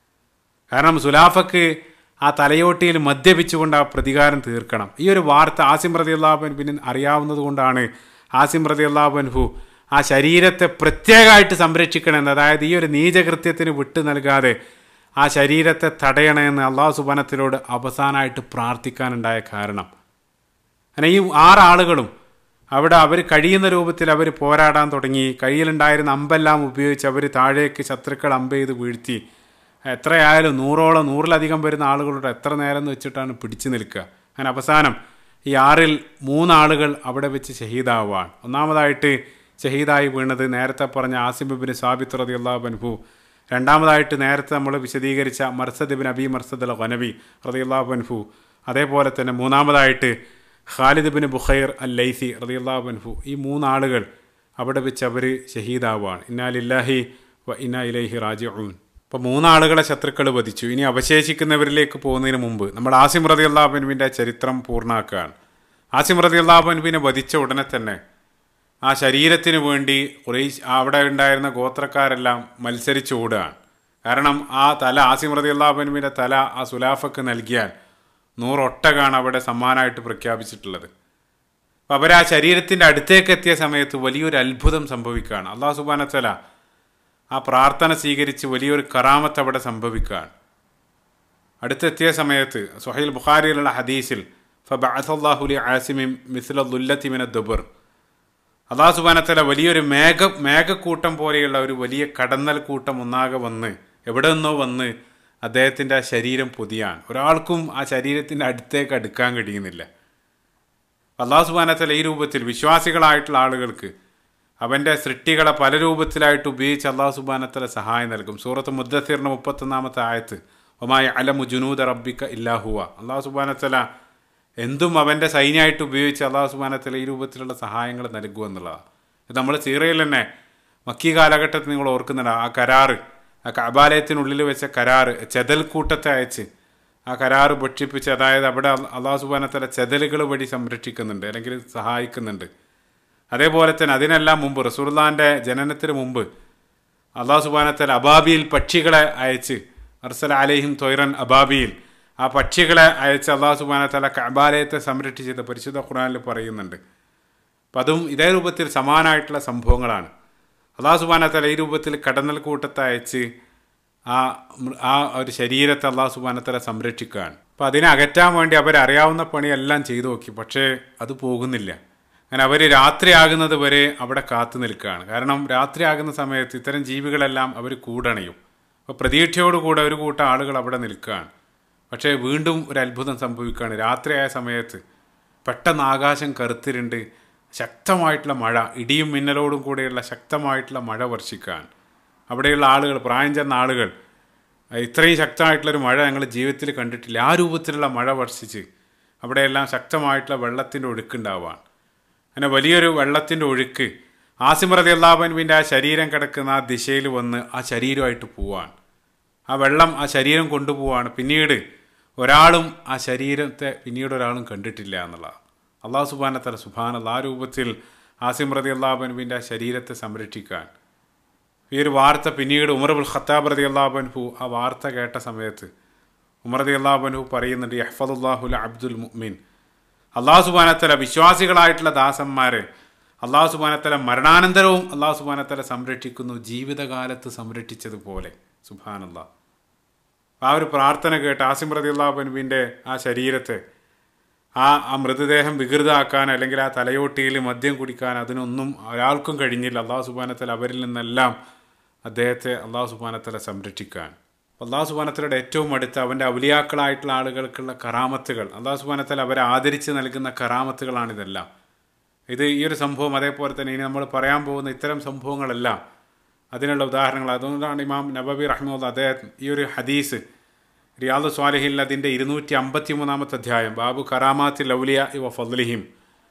കാരണം സുലാഫക്ക് ആ തലയോട്ടിയിൽ മദ്യപിച്ചുകൊണ്ട് ആ പ്രതികാരം തീർക്കണം ഈ ഒരു വാർത്ത ആസിം റതി അള്ളാഹുബൻ പിന്നെ അറിയാവുന്നത് കൊണ്ടാണ് ആസിം റതി അള്ളാഹുബൻഹു ആ ശരീരത്തെ പ്രത്യേകമായിട്ട് സംരക്ഷിക്കണമെന്ന് അതായത് ഈ ഒരു നീചകൃത്യത്തിന് വിട്ടു നൽകാതെ ആ ശരീരത്തെ തടയണമെന്ന് അള്ളാഹു സുബാനത്തിലോട് അവസാനമായിട്ട് പ്രാർത്ഥിക്കാനുണ്ടായ കാരണം അങ്ങനെ ഈ ആറാളുകളും അവിടെ അവർ കഴിയുന്ന രൂപത്തിൽ അവർ പോരാടാൻ തുടങ്ങി കയ്യിലുണ്ടായിരുന്ന അമ്പെല്ലാം ഉപയോഗിച്ച് അവർ താഴേക്ക് ശത്രുക്കൾ അമ്പ് ചെയ്ത് വീഴ്ത്തി എത്രയായാലും നൂറോളം നൂറിലധികം വരുന്ന ആളുകളുടെ എത്ര നേരം എന്ന് വെച്ചിട്ടാണ് പിടിച്ചു നിൽക്കുക അങ്ങനെ അവസാനം ഈ ആറിൽ മൂന്നാളുകൾ അവിടെ വെച്ച് ഷഹീദാവുകയാണ് ഒന്നാമതായിട്ട് ഷഹീദായി വീണത് നേരത്തെ പറഞ്ഞ ആസിബിബിന് സാബിത്ത് റതി അള്ളാഹുബൻഹു രണ്ടാമതായിട്ട് നേരത്തെ നമ്മൾ വിശദീകരിച്ച മർസദ് ബിൻ അബി മർസദ് അൽ ഖനബി റതി അള്ളാഹുബൻഹു അതേപോലെ തന്നെ മൂന്നാമതായിട്ട് ഖാലിദ് ബിൻ ബുഖൈർ അൽ ലൈസി റതി അള്ളാഹുബൻഹു ഈ മൂന്നാളുകൾ അവിടെ വെച്ച് അവർ ഷഹീദാവുകയാണ് ഇന്നാലില്ലാഹി വ ഇന്നാ ഇലൈഹി റാജിഊൻ അപ്പോൾ മൂന്നാളുകളെ ശത്രുക്കൾ വധിച്ചു ഇനി അവശേഷിക്കുന്നവരിലേക്ക് പോകുന്നതിന് മുമ്പ് നമ്മൾ ആസിം റതി അള്ളാഹുബൻവിൻ്റെ ചരിത്രം പൂർണ്ണമാക്കുകയാണ് ആസിം റതി അള്ളാഹുബൻവിനെ വധിച്ച ഉടനെ തന്നെ ആ ശരീരത്തിന് വേണ്ടി കുറേശ് അവിടെ ഉണ്ടായിരുന്ന ഗോത്രക്കാരെല്ലാം മത്സരിച്ച് ഓടുകയാണ് കാരണം ആ തല ആസിം റതി അള്ളാഹുബൻവിൻ്റെ തല ആ സുലാഫക്ക് നൽകിയാൽ നൂറൊട്ടകാണ് അവിടെ സമ്മാനമായിട്ട് പ്രഖ്യാപിച്ചിട്ടുള്ളത് അപ്പോൾ അവർ ആ ശരീരത്തിൻ്റെ അടുത്തേക്ക് എത്തിയ സമയത്ത് വലിയൊരു അത്ഭുതം സംഭവിക്കുകയാണ് അള്ളാഹു സുബാനത്തല ആ പ്രാർത്ഥന സ്വീകരിച്ച് വലിയൊരു കറാമത്ത് അവിടെ സംഭവിക്കുകയാണ് അടുത്തെത്തിയ സമയത്ത് സുഹൈൽ ബുഖാരിയിലുള്ള ഹദീസിൽ ഫബഅസല്ലാഹുലി ആസിമിം മിസ്ലുല്ലത്തിമിന ദുബർ അള്ളാഹു സുബാനത്തല വലിയൊരു മേഘ മേഘക്കൂട്ടം പോലെയുള്ള ഒരു വലിയ കടന്നൽ കൂട്ടം ഒന്നാകെ വന്ന് എവിടെ നിന്നോ വന്ന് അദ്ദേഹത്തിൻ്റെ ആ ശരീരം പൊതിയാൻ ഒരാൾക്കും ആ ശരീരത്തിൻ്റെ അടുത്തേക്ക് അടുക്കാൻ കഴിയുന്നില്ല അള്ളാഹു സുബാനത്തല ഈ രൂപത്തിൽ വിശ്വാസികളായിട്ടുള്ള ആളുകൾക്ക് അവൻ്റെ സൃഷ്ടികളെ പല രൂപത്തിലായിട്ട് ഉപയോഗിച്ച് അള്ളാഹു സുബാനത്തല സഹായം നൽകും സൂറത്ത് മുദ്ദസീറിൻ്റെ മുപ്പത്തൊന്നാമത്തെ ആയത്ത് ഒമായ അലമു ജുനൂദ റബ്ബിക്ക ഇല്ലാഹുവ അള്ളാഹു സുബാനത്തല എന്തും അവൻ്റെ സൈന്യമായിട്ട് ഉപയോഗിച്ച് അള്ളാഹു സുബാനത്തല ഈ രൂപത്തിലുള്ള സഹായങ്ങൾ നൽകുക എന്നുള്ളതാണ് ഇത് നമ്മൾ സീറയിൽ തന്നെ മക്കി കാലഘട്ടത്തിൽ നിങ്ങൾ ഓർക്കുന്നുണ്ട് ആ കരാറ് ആ കബാലയത്തിനുള്ളിൽ വെച്ച കരാറ് ചെതൽക്കൂട്ടത്തെ അയച്ച് ആ കരാറ് ഭക്ഷിപ്പിച്ച് അതായത് അവിടെ അള്ളാഹു സുബാനത്തല ചെതലുകൾ വഴി സംരക്ഷിക്കുന്നുണ്ട് അല്ലെങ്കിൽ സഹായിക്കുന്നുണ്ട് അതേപോലെ തന്നെ അതിനെല്ലാം മുമ്പ് റസൂർലാൻ്റെ ജനനത്തിന് മുമ്പ് അള്ളാഹു സുബാനത്തല അബാബിയിൽ പക്ഷികളെ അയച്ച് അർസല അലഹിം തൊയ്റൻ അബാബിയിൽ ആ പക്ഷികളെ അയച്ച് അള്ളാഹു സുബാനത്തല കബാലയത്തെ സംരക്ഷിച്ചത് പരിശുദ്ധ ഖുറാനിൽ പറയുന്നുണ്ട് അപ്പം അതും ഇതേ രൂപത്തിൽ സമാനമായിട്ടുള്ള സംഭവങ്ങളാണ് അള്ളാഹു സുബാനത്തല ഈ രൂപത്തിൽ കടന്നൽ കൂട്ടത്തെ അയച്ച് ആ ആ ഒരു ശരീരത്തെ അള്ളാഹു സുബാനത്തല സംരക്ഷിക്കുകയാണ് അപ്പം അതിനെ അകറ്റാൻ വേണ്ടി അവരറിയാവുന്ന പണിയെല്ലാം ചെയ്തു നോക്കി പക്ഷേ അത് പോകുന്നില്ല അങ്ങനെ അവർ രാത്രിയാകുന്നത് വരെ അവിടെ കാത്തു നിൽക്കുകയാണ് കാരണം രാത്രിയാകുന്ന സമയത്ത് ഇത്തരം ജീവികളെല്ലാം അവർ കൂടണയും അപ്പോൾ പ്രതീക്ഷയോടുകൂടെ ഒരു കൂട്ടം ആളുകൾ അവിടെ നിൽക്കുകയാണ് പക്ഷേ വീണ്ടും ഒരു അത്ഭുതം സംഭവിക്കുകയാണ് രാത്രിയായ സമയത്ത് പെട്ടെന്ന് ആകാശം കറുത്തിരുണ്ട് ശക്തമായിട്ടുള്ള മഴ ഇടിയും മിന്നലോടും കൂടെയുള്ള ശക്തമായിട്ടുള്ള മഴ വർഷിക്കാൻ അവിടെയുള്ള ആളുകൾ പ്രായം ചെന്ന ആളുകൾ ഇത്രയും ശക്തമായിട്ടുള്ളൊരു മഴ ഞങ്ങൾ ജീവിതത്തിൽ കണ്ടിട്ടില്ല ആ രൂപത്തിലുള്ള മഴ വർഷിച്ച് അവിടെയെല്ലാം ശക്തമായിട്ടുള്ള വെള്ളത്തിൻ്റെ ഒഴുക്കുണ്ടാവുകയാണ് അങ്ങനെ വലിയൊരു വെള്ളത്തിൻ്റെ ഒഴുക്ക് ആസിമറതി അള്ളാഹുബൻവിൻ്റെ ആ ശരീരം കിടക്കുന്ന ആ ദിശയിൽ വന്ന് ആ ശരീരമായിട്ട് പോവാൻ ആ വെള്ളം ആ ശരീരം കൊണ്ടുപോവാണ് പിന്നീട് ഒരാളും ആ ശരീരത്തെ പിന്നീട് ഒരാളും കണ്ടിട്ടില്ല എന്നുള്ളതാണ് അള്ളാഹു സുബാനത്തല സുബാന ആ രൂപത്തിൽ ആസിമറതി അള്ളാഹുബൻവിൻ്റെ ആ ശരീരത്തെ സംരക്ഷിക്കാൻ ഈ ഒരു വാർത്ത പിന്നീട് ഉമർബുൽ ഖത്താബ് റതി അള്ളാഹുബൻഹു ആ വാർത്ത കേട്ട സമയത്ത് ഉമർ റതി അള്ളാഹുബൻഹു പറയുന്നുണ്ട് യഹ്ഫദുല്ലാഹുൽ അബ്ദുൽ മുഅ്മിൻ അള്ളാഹു സുബാനത്തല വിശ്വാസികളായിട്ടുള്ള ദാസന്മാരെ അള്ളാഹു സുബാനത്തല മരണാനന്തരവും അള്ളാഹു സുബാനത്തല സംരക്ഷിക്കുന്നു ജീവിതകാലത്ത് സംരക്ഷിച്ചതുപോലെ സുബാനല്ല ആ ഒരു പ്രാർത്ഥന കേട്ട് ആസിം റതി അള്ളാഹുബൻവിൻ്റെ ആ ശരീരത്തെ ആ ആ മൃതദേഹം വികൃതമാക്കാൻ അല്ലെങ്കിൽ ആ തലയോട്ടിയിൽ മദ്യം കുടിക്കാൻ അതിനൊന്നും ഒരാൾക്കും കഴിഞ്ഞില്ല അള്ളാഹു സുബാനത്തല അവരിൽ നിന്നെല്ലാം അദ്ദേഹത്തെ അള്ളാഹു സുബാനത്തല സംരക്ഷിക്കാൻ അള്ളാഹു സുബാനത്തലയുടെ ഏറ്റവും അടുത്ത് അവൻ്റെ ഔലിയാക്കളായിട്ടുള്ള ആളുകൾക്കുള്ള കറാമത്തുകൾ അള്ളാഹു സുബാനത്തല അവരെ ആദരിച്ച് നൽകുന്ന കറാമത്തുകളാണിതെല്ലാം ഇത് ഈ ഒരു സംഭവം അതേപോലെ തന്നെ ഇനി നമ്മൾ പറയാൻ പോകുന്ന ഇത്തരം സംഭവങ്ങളെല്ലാം അതിനുള്ള ഉദാഹരണങ്ങൾ അതുകൊണ്ടാണ് ഇമാം നബബി റഹ്മുല്ല അദ്ദേഹം ഈ ഒരു ഹദീസ് റിയാദ് സ്വാലിഹിൽ അതിൻ്റെ ഇരുന്നൂറ്റി അമ്പത്തി മൂന്നാമത്തെ അധ്യായം ബാബു കറാമാത്തിൽ ഔലിയ ഇവ ഫദ്ലിഹിം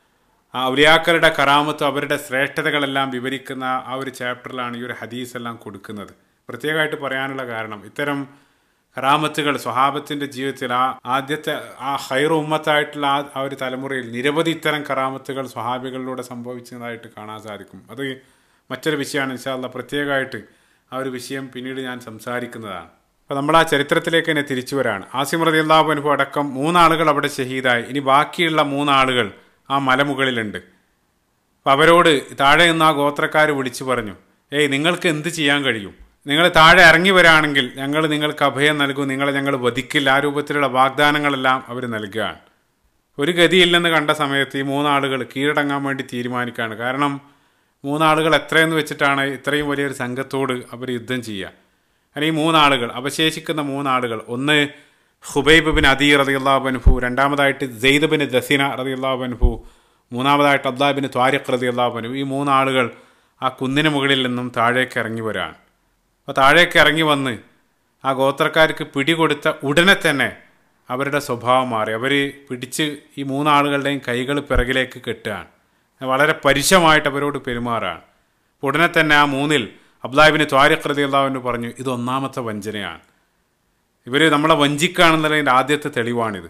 ആ ഔലിയാക്കളുടെ കറാമത്തും അവരുടെ ശ്രേഷ്ഠതകളെല്ലാം വിവരിക്കുന്ന ആ ഒരു ചാപ്റ്ററിലാണ് ഈ ഒരു ഹദീസ് എല്ലാം കൊടുക്കുന്നത് പ്രത്യേകമായിട്ട് പറയാനുള്ള കാരണം ഇത്തരം കറാമത്തുകൾ സ്വഹാബത്തിൻ്റെ ജീവിതത്തിൽ ആ ആദ്യത്തെ ആ ഹൈർ ഉമ്മത്തായിട്ടുള്ള ആ ആ ഒരു തലമുറയിൽ നിരവധി ഇത്തരം കറാമത്തുകൾ സ്വഹാബികളിലൂടെ സംഭവിച്ചതായിട്ട് കാണാൻ സാധിക്കും അത് മറ്റൊരു വിഷയമാണ് ഇൻഷാല്ല പ്രത്യേകമായിട്ട് ആ ഒരു വിഷയം പിന്നീട് ഞാൻ സംസാരിക്കുന്നതാണ് അപ്പോൾ നമ്മൾ ആ ചരിത്രത്തിലേക്ക് തന്നെ തിരിച്ചു വരാണ് ആസിം റതി അള്ളാഹു അനുഭവം അടക്കം മൂന്നാളുകൾ അവിടെ ഷഹീദായി ഇനി ബാക്കിയുള്ള മൂന്നാളുകൾ ആ മലമുകളിലുണ്ട് അപ്പോൾ അവരോട് താഴെ നിന്ന് ആ ഗോത്രക്കാർ വിളിച്ചു പറഞ്ഞു ഏയ് നിങ്ങൾക്ക് എന്ത് ചെയ്യാൻ കഴിയും നിങ്ങൾ താഴെ ഇറങ്ങി വരാണെങ്കിൽ ഞങ്ങൾ നിങ്ങൾക്ക് അഭയം നൽകും നിങ്ങളെ ഞങ്ങൾ വധിക്കില്ല ആ രൂപത്തിലുള്ള വാഗ്ദാനങ്ങളെല്ലാം അവർ നൽകുകയാണ് ഒരു ഗതിയില്ലെന്ന് കണ്ട സമയത്ത് ഈ മൂന്നാളുകൾ കീഴടങ്ങാൻ വേണ്ടി തീരുമാനിക്കുകയാണ് കാരണം മൂന്നാളുകൾ എത്രയെന്ന് വെച്ചിട്ടാണ് ഇത്രയും വലിയൊരു സംഘത്തോട് അവർ യുദ്ധം ചെയ്യുക അങ്ങനെ ഈ മൂന്നാളുകൾ അവശേഷിക്കുന്ന മൂന്നാളുകൾ ഒന്ന് ഹുബൈബ് ബിൻ അദീർ റതിയുള്ളാഹു ബൻഹു രണ്ടാമതായിട്ട് സെയ്ദ് ബിൻ ദസീന റതിയുള്ളാഹു ബൻഹു മൂന്നാമതായിട്ട് അബ്ദാ ബിൻ ത്വാരിഖ് റതിയുള്ളാഹു ബൻഹു ഈ മൂന്നാളുകൾ ആ കുന്നിന് മുകളിൽ നിന്നും താഴേക്ക് ഇറങ്ങി വരാൻ അപ്പോൾ താഴേക്ക് ഇറങ്ങി വന്ന് ആ ഗോത്രക്കാർക്ക് പിടികൊടുത്ത ഉടനെ തന്നെ അവരുടെ സ്വഭാവം മാറി അവർ പിടിച്ച് ഈ മൂന്നാളുകളുടെയും കൈകൾ പിറകിലേക്ക് കെട്ടുകയാണ് വളരെ പരുഷമായിട്ട് അവരോട് പെരുമാറാണ് ഉടനെ തന്നെ ആ മൂന്നിൽ അബ്ദാഹിബിന് ത്വാരിഖ് റതി അള്ളാഹുവിന് പറഞ്ഞു ഇത് ഒന്നാമത്തെ വഞ്ചനയാണ് ഇവർ നമ്മളെ വഞ്ചിക്കുകയാണെന്നുള്ളതിൻ്റെ ആദ്യത്തെ തെളിവാണിത്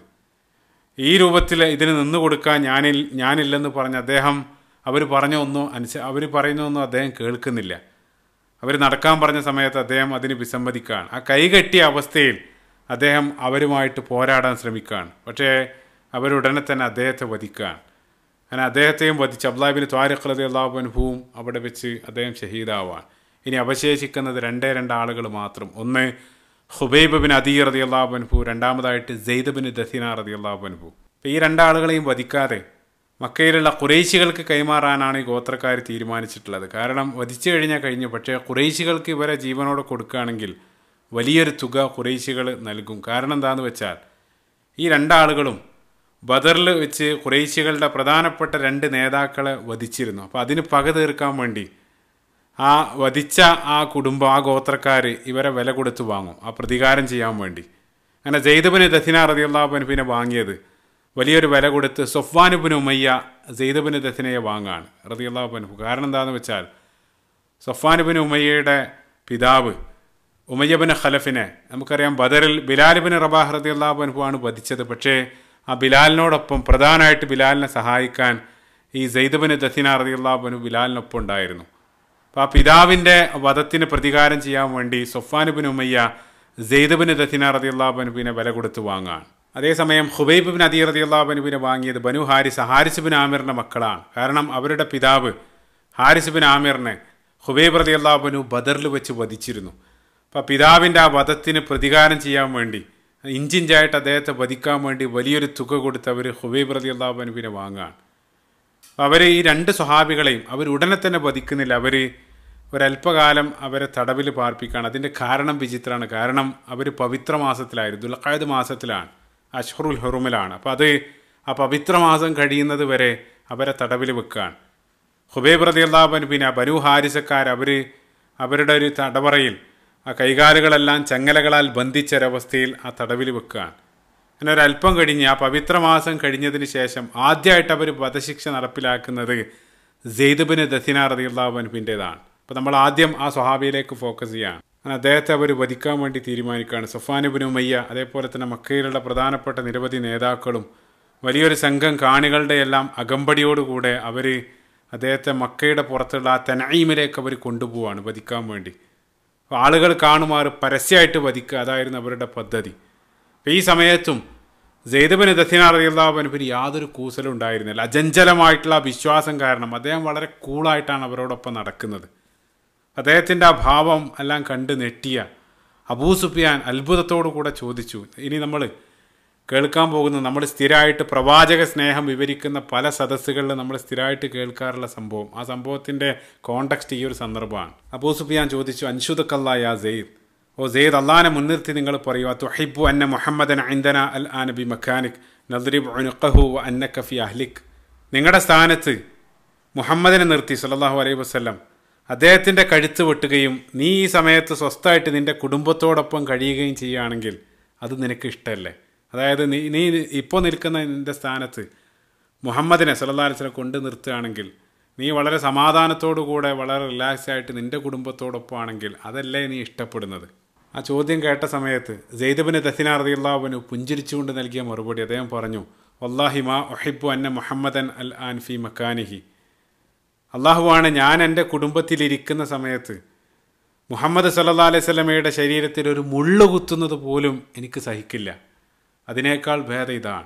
ഈ രൂപത്തിൽ ഇതിന് നിന്നു കൊടുക്കാൻ ഞാനിൽ ഞാനില്ലെന്ന് പറഞ്ഞ് അദ്ദേഹം അവർ പറഞ്ഞ ഒന്നും അനുസ അവർ പറയുന്നൊന്നും അദ്ദേഹം കേൾക്കുന്നില്ല അവർ നടക്കാൻ പറഞ്ഞ സമയത്ത് അദ്ദേഹം അതിന് വിസമ്മതിക്കുകയാണ് ആ കൈകെട്ടിയ അവസ്ഥയിൽ അദ്ദേഹം അവരുമായിട്ട് പോരാടാൻ ശ്രമിക്കുകയാണ് പക്ഷേ അവരുടനെ തന്നെ അദ്ദേഹത്തെ വധിക്കുകയാണ് അങ്ങനെ അദ്ദേഹത്തെയും വധിച്ച് അബ്ദാബിന് ത്വാരിഖ് റതി അള്ളാഹുബൻഭൂവും അവിടെ വെച്ച് അദ്ദേഹം ഷഹീദാവാൻ ഇനി അവശേഷിക്കുന്നത് രണ്ടേ രണ്ട് ആളുകൾ മാത്രം ഒന്ന് ഹുബൈബ് ബിൻ അദീർ റതി അള്ളാഹുബൻഭു രണ്ടാമതായിട്ട് സെയ്ദ് ബിൻ ദസീന റതി അള്ളാഹുബൻഭു അപ്പോൾ ഈ രണ്ടാളുകളെയും വധിക്കാതെ മക്കയിലുള്ള കുറേശികൾക്ക് കൈമാറാനാണ് ഈ ഗോത്രക്കാർ തീരുമാനിച്ചിട്ടുള്ളത് കാരണം വധിച്ചു കഴിഞ്ഞാൽ കഴിഞ്ഞു പക്ഷേ കുറേശികൾക്ക് ഇവരെ ജീവനോടെ കൊടുക്കുകയാണെങ്കിൽ വലിയൊരു തുക കുറേശികൾ നൽകും കാരണം എന്താണെന്ന് വെച്ചാൽ ഈ രണ്ടാളുകളും ബദറിൽ വെച്ച് കുറേശികളുടെ പ്രധാനപ്പെട്ട രണ്ട് നേതാക്കളെ വധിച്ചിരുന്നു അപ്പോൾ അതിന് പക തീർക്കാൻ വേണ്ടി ആ വധിച്ച ആ കുടുംബം ആ ഗോത്രക്കാർ ഇവരെ വില കൊടുത്ത് വാങ്ങും ആ പ്രതികാരം ചെയ്യാൻ വേണ്ടി അങ്ങനെ ജെയ്ദബിന് ദഥിന റതിയുള്ളാബിന് പിന്നെ വാങ്ങിയത് വലിയൊരു വില കൊടുത്ത് സൊഫ്വാനുബിന് ഉമയ്യ ജെയ്ദബിന് ദഥിനയെ വാങ്ങാണ് റതിയുള്ളാബിന് കാരണം എന്താണെന്ന് വെച്ചാൽ സൊഫാനുബിന് ഉമയ്യയുടെ പിതാവ് ഉമയ്യബിന് ഖലഫിനെ നമുക്കറിയാം ബദറിൽ ബിലാലിബിന് റബാഹ് റതിയുള്ളാബിന് ആണ് വധിച്ചത് പക്ഷേ ആ ബിലാലിനോടൊപ്പം പ്രധാനമായിട്ട് ബിലാലിനെ സഹായിക്കാൻ ഈ സെയ്ദബിന് ദഥിന റതിയുള്ളാബിന് ബിലാലിനൊപ്പം ഉണ്ടായിരുന്നു അപ്പോൾ ആ പിതാവിൻ്റെ വധത്തിന് പ്രതികാരം ചെയ്യാൻ വേണ്ടി സൊഫാനുബിൻ ഉമയ്യ സെയ്ദബിന് ദഥിന റതിയുള്ളാബനുബിനെ വില കൊടുത്ത് വാങ്ങാൻ അതേസമയം ഹുബൈബ് ബിൻ അദീ റതിയുള്ളാബനുബിനെ വാങ്ങിയത് ബനു ഹാരിസ് ഹാരിസ് ബിൻ ആമിറിൻ്റെ മക്കളാണ് കാരണം അവരുടെ പിതാവ് ഹാരിസ് ബിൻ ആമിറിനെ ഹുബൈബ് റതിയുള്ളാബനു ബദറിൽ വെച്ച് വധിച്ചിരുന്നു അപ്പോൾ പിതാവിൻ്റെ ആ വധത്തിന് പ്രതികാരം ചെയ്യാൻ വേണ്ടി ഇഞ്ചിഞ്ചായിട്ട് അദ്ദേഹത്തെ വധിക്കാൻ വേണ്ടി വലിയൊരു തുക കൊടുത്ത് അവർ ഹുബൈബ് റതിയുള്ളാബനുബിനെ വാങ്ങാൻ അവർ ഈ രണ്ട് സ്വഹാബികളെയും അവർ ഉടനെ തന്നെ വധിക്കുന്നില്ല അവർ ഒരല്പകാലം അവരെ തടവിൽ പാർപ്പിക്കുകയാണ് അതിൻ്റെ കാരണം വിചിത്രമാണ് കാരണം അവർ പവിത്ര മാസത്തിലായിരുന്നു ദുൽഖായത് മാസത്തിലാണ് അഷ്ഹറുൽ ഹെറുമിലാണ് അപ്പോൾ അത് ആ പവിത്ര മാസം കഴിയുന്നത് വരെ അവരെ തടവിൽ വെക്കുകയാണ് ഹുബൈബ് റതി അള്ളാഹുബൻ പിന്നെ ബനു ഹാരിസക്കാർ അവർ അവരുടെ ഒരു തടവറയിൽ ആ കൈകാലുകളെല്ലാം ചങ്ങലകളാൽ ബന്ധിച്ചൊരവസ്ഥയിൽ ആ തടവിൽ വെക്കുകയാണ് അങ്ങനെ ഒരല്പം കഴിഞ്ഞ് ആ പവിത്ര മാസം കഴിഞ്ഞതിന് ശേഷം ആദ്യമായിട്ട് അവർ വധശിക്ഷ നടപ്പിലാക്കുന്നത് ജെയ്ദബിന് ദസിന റതിയുള്ളാബൻപിൻ്റെതാണ് അപ്പോൾ നമ്മൾ ആദ്യം ആ സ്വഹാബിയിലേക്ക് ഫോക്കസ് ചെയ്യാണ് അങ്ങനെ അദ്ദേഹത്തെ അവർ വധിക്കാൻ വേണ്ടി തീരുമാനിക്കുകയാണ് സുഫാനുബിൻ ഉമയ്യ അതേപോലെ തന്നെ മക്കയിലുള്ള പ്രധാനപ്പെട്ട നിരവധി നേതാക്കളും വലിയൊരു സംഘം കാണികളുടെ എല്ലാം അകമ്പടിയോടുകൂടെ അവർ അദ്ദേഹത്തെ മക്കയുടെ പുറത്തുള്ള ആ തെനൈമിലേക്ക് അവർ കൊണ്ടുപോവാണ് വധിക്കാൻ വേണ്ടി അപ്പോൾ ആളുകൾ കാണുമാറ് പരസ്യമായിട്ട് വധിക്കുക അതായിരുന്നു അവരുടെ പദ്ധതി അപ്പോൾ ഈ സമയത്തും ജെയ്ദബിന് ദത്തിന അറിയുള്ളവന് യാതൊരു കൂസലും ഉണ്ടായിരുന്നില്ല അജഞ്ചലമായിട്ടുള്ള ആ വിശ്വാസം കാരണം അദ്ദേഹം വളരെ കൂളായിട്ടാണ് അവരോടൊപ്പം നടക്കുന്നത് അദ്ദേഹത്തിൻ്റെ ആ ഭാവം എല്ലാം കണ്ട് നെട്ടിയ അബൂ സുഫിയാൻ അത്ഭുതത്തോടു കൂടെ ചോദിച്ചു ഇനി നമ്മൾ കേൾക്കാൻ പോകുന്ന നമ്മൾ സ്ഥിരമായിട്ട് പ്രവാചക സ്നേഹം വിവരിക്കുന്ന പല സദസ്സുകളിൽ നമ്മൾ സ്ഥിരമായിട്ട് കേൾക്കാറുള്ള സംഭവം ആ സംഭവത്തിൻ്റെ കോണ്ടക്സ്റ്റ് ഈ ഒരു സന്ദർഭമാണ് അബൂ സുഫിയാൻ ചോദിച്ചു അൻഷുദക്കല്ലാ യാ സെയ്ദ് ഓ സെയ്ദ് അള്ളാനെ മുൻനിർത്തി നിങ്ങൾ പറയുക തുഹിബു അന്ന മുഹമ്മദൻ ഐന്ദന അൽ ആനബി മഖാനിക് നദ്രിബ് ഉനുഖഹു അന്ന കഫി അഹ്ലിക് നിങ്ങളുടെ സ്ഥാനത്ത് മുഹമ്മദിനെ നിർത്തി സല്ലാഹു അലൈഹി വസ്ലം അദ്ദേഹത്തിൻ്റെ കഴുത്ത് വെട്ടുകയും നീ ഈ സമയത്ത് സ്വസ്ഥമായിട്ട് നിൻ്റെ കുടുംബത്തോടൊപ്പം കഴിയുകയും ചെയ്യുകയാണെങ്കിൽ അത് നിനക്ക് ഇഷ്ടമല്ലേ അതായത് നീ നീ ഇപ്പോൾ നിൽക്കുന്ന നിൻ്റെ സ്ഥാനത്ത് മുഹമ്മദിനെ സല്ലാ അലിസ്ലം കൊണ്ട് നിർത്തുകയാണെങ്കിൽ നീ വളരെ സമാധാനത്തോടു കൂടെ വളരെ റിലാക്സ് ആയിട്ട് നിൻ്റെ കുടുംബത്തോടൊപ്പം ആണെങ്കിൽ അതല്ലേ നീ ഇഷ്ടപ്പെടുന്നത് ആ ചോദ്യം കേട്ട സമയത്ത് ജെയ്ദബിന് ദസിന റതിയുള്ളാബിന് പുഞ്ചിരിച്ചുകൊണ്ട് നൽകിയ മറുപടി അദ്ദേഹം പറഞ്ഞു വല്ലാഹി മാ ഒഹിബു അന്ന മുഹമ്മദൻ അൽ ആൻ ഫി മക്കാനിഹി അള്ളാഹുവാണ് ഞാൻ എൻ്റെ കുടുംബത്തിലിരിക്കുന്ന സമയത്ത് മുഹമ്മദ് സല്ലാ അലൈഹി സ്വലമയുടെ ശരീരത്തിൽ ഒരു മുള്ളു കുത്തുന്നത് പോലും എനിക്ക് സഹിക്കില്ല അതിനേക്കാൾ ഭേദം ഇതാണ്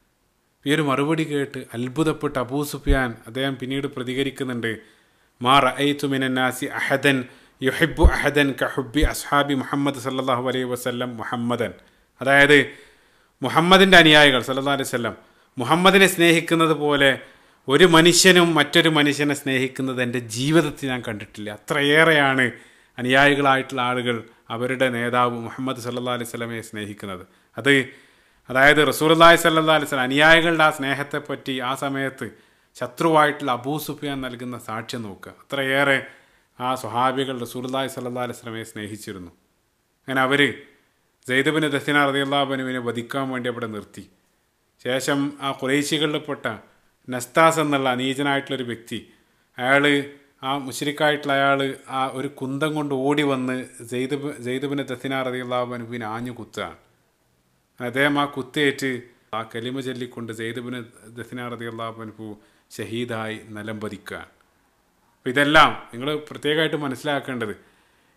ഈ ഒരു മറുപടി കേട്ട് അത്ഭുതപ്പെട്ട് അബൂ സുഫിയാൻ അദ്ദേഹം പിന്നീട് പ്രതികരിക്കുന്നുണ്ട് മാ റഅയ്തു മിനന്നാസി അഹദൻ യുഹിബു അഹദൻ കഹുബി അസ്ഹാബി മുഹമ്മദ് സല്ലാഹു അലൈഹി വസ്ല്ലം മുഹമ്മദൻ അതായത് മുഹമ്മദിൻ്റെ അനുയായികൾ സല്ലാ അലൈഹി സ്വല്ലം മുഹമ്മദിനെ സ്നേഹിക്കുന്നത് പോലെ ഒരു മനുഷ്യനും മറ്റൊരു മനുഷ്യനെ സ്നേഹിക്കുന്നത് എൻ്റെ ജീവിതത്തിൽ ഞാൻ കണ്ടിട്ടില്ല അത്രയേറെയാണ് അനുയായികളായിട്ടുള്ള ആളുകൾ അവരുടെ നേതാവ് മുഹമ്മദ് സല്ലാ അലൈഹി സ്വലമയെ സ്നേഹിക്കുന്നത് അത് അതായത് റസൂർല്ലാഹി സല്ലാ അലൈഹി സ്വലം അനുയായികളുടെ ആ സ്നേഹത്തെപ്പറ്റി ആ സമയത്ത് ശത്രുവായിട്ടുള്ള അബൂ സുഫിയാൻ നൽകുന്ന സാക്ഷ്യം നോക്കുക അത്രയേറെ ആ സ്വഹാബികൾ റസൂർല്ലാഹി സല്ലാ അലൈഹി സ്വലമയെ സ്നേഹിച്ചിരുന്നു അങ്ങനെ അവർ ജയ്ദബിന് ദസിന റതിയുള്ളാബനുവിനെ വധിക്കാൻ വേണ്ടി അവിടെ നിർത്തി ശേഷം ആ കുറേശികളിൽപ്പെട്ട നസ്താസ് എന്നുള്ള നീചനായിട്ടുള്ളൊരു വ്യക്തി അയാൾ ആ മുഷരിക്കായിട്ടുള്ള അയാൾ ആ ഒരു കുന്തം കൊണ്ട് ഓടി വന്ന് ജെയ്ദബ് ജെയ്ദബിന് ദസിന റതിയുള്ളാബനുവിനെ ആഞ്ഞു കുത്തുകയാണ് അദ്ദേഹം ആ കുത്തേറ്റ് ആ കലിമ ചൊല്ലിക്കൊണ്ട് ജെയ്ദബിന് ദസിന റതിയുള്ളാബനുഭു ഷഹീദായി നിലം പതിക്കുകയാണ് അപ്പം ഇതെല്ലാം നിങ്ങൾ പ്രത്യേകമായിട്ട് മനസ്സിലാക്കേണ്ടത്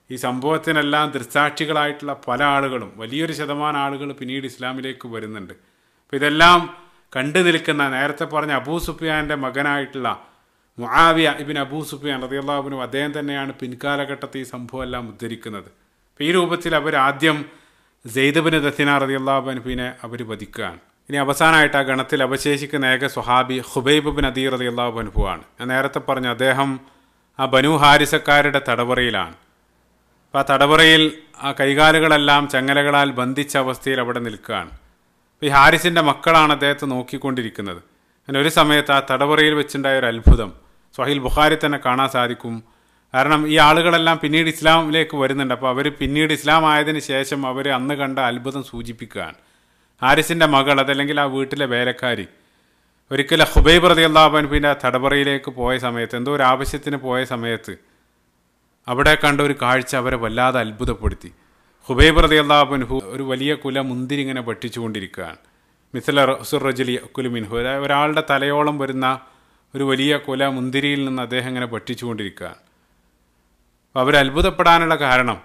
ഈ സംഭവത്തിനെല്ലാം ദൃക്സാക്ഷികളായിട്ടുള്ള പല ആളുകളും വലിയൊരു ശതമാനം ആളുകൾ പിന്നീട് ഇസ്ലാമിലേക്ക് വരുന്നുണ്ട് അപ്പം ഇതെല്ലാം കണ്ടു നിൽക്കുന്ന നേരത്തെ പറഞ്ഞ അബൂ സുഫിയാൻ്റെ മകനായിട്ടുള്ള മുആവിയ ഇബിൻ അബൂ സുഫിയാൻ റതിയല്ലാഹുബിനും അദ്ദേഹം തന്നെയാണ് പിൻകാലഘട്ടത്തിൽ ഈ സംഭവം എല്ലാം ഉദ്ധരിക്കുന്നത് അപ്പം ഈ രൂപത്തിൽ അവർ ആദ്യം ജെയ്ദബിന് ദത്തിന റതിയല്ലാഹുബിനെ അവർ വധിക്കുകയാണ് ഇനി അവസാനമായിട്ട് ആ ഗണത്തിൽ അവശേഷിക്കുന്ന ഏക സ്വഹാബി ഹുബൈബ് ബിൻ അദീർ റതിയല്ലാഹു അനുഭവമാണ് ഞാൻ നേരത്തെ പറഞ്ഞു അദ്ദേഹം ആ ബനു ഹാരിസക്കാരുടെ തടവറയിലാണ് അപ്പോൾ ആ തടവറയിൽ ആ കൈകാലുകളെല്ലാം ചങ്ങലകളാൽ ബന്ധിച്ച അവസ്ഥയിൽ അവിടെ നിൽക്കുകയാണ് അപ്പോൾ ഈ ഹാരിസിൻ്റെ മക്കളാണ് അദ്ദേഹത്തെ നോക്കിക്കൊണ്ടിരിക്കുന്നത് അങ്ങനെ ഒരു സമയത്ത് ആ തടവറയിൽ വെച്ചുണ്ടായ ഒരു അത്ഭുതം സ്വഹിൽ ബുഖാരി തന്നെ കാണാൻ സാധിക്കും കാരണം ഈ ആളുകളെല്ലാം പിന്നീട് ഇസ്ലാമിലേക്ക് വരുന്നുണ്ട് അപ്പോൾ അവർ പിന്നീട് ഇസ്ലാം ആയതിനു ശേഷം അവർ അന്ന് കണ്ട അത്ഭുതം സൂചിപ്പിക്കുകയാണ് ഹാരിസിൻ്റെ മകൾ അതല്ലെങ്കിൽ ആ വീട്ടിലെ വേലക്കാരി ഒരിക്കൽ ഹുബൈബ് റതി അള്ളാഹുബൻപിൻ്റെ തടവറയിലേക്ക് പോയ സമയത്ത് എന്തോ ഒരു ആവശ്യത്തിന് പോയ സമയത്ത് അവിടെ കണ്ട ഒരു കാഴ്ച അവരെ വല്ലാതെ അത്ഭുതപ്പെടുത്തി ഹുബൈബ് റതി അള്ളാഹുബൻഹു ഒരു വലിയ കുല മുന്തിരി ഇങ്ങനെ ഭക്ഷിച്ചുകൊണ്ടിരിക്കുകയാണ് മിസല റസുർ റജലി കുലുമിൻഹു അതായത് ഒരാളുടെ തലയോളം വരുന്ന ഒരു വലിയ കുല മുന്തിരിയിൽ നിന്ന് അദ്ദേഹം ഇങ്ങനെ ഭക്ഷിച്ചുകൊണ്ടിരിക്കുകയാണ് അപ്പോൾ അവർ അത്ഭുതപ്പെടാനുള്ള കാരണം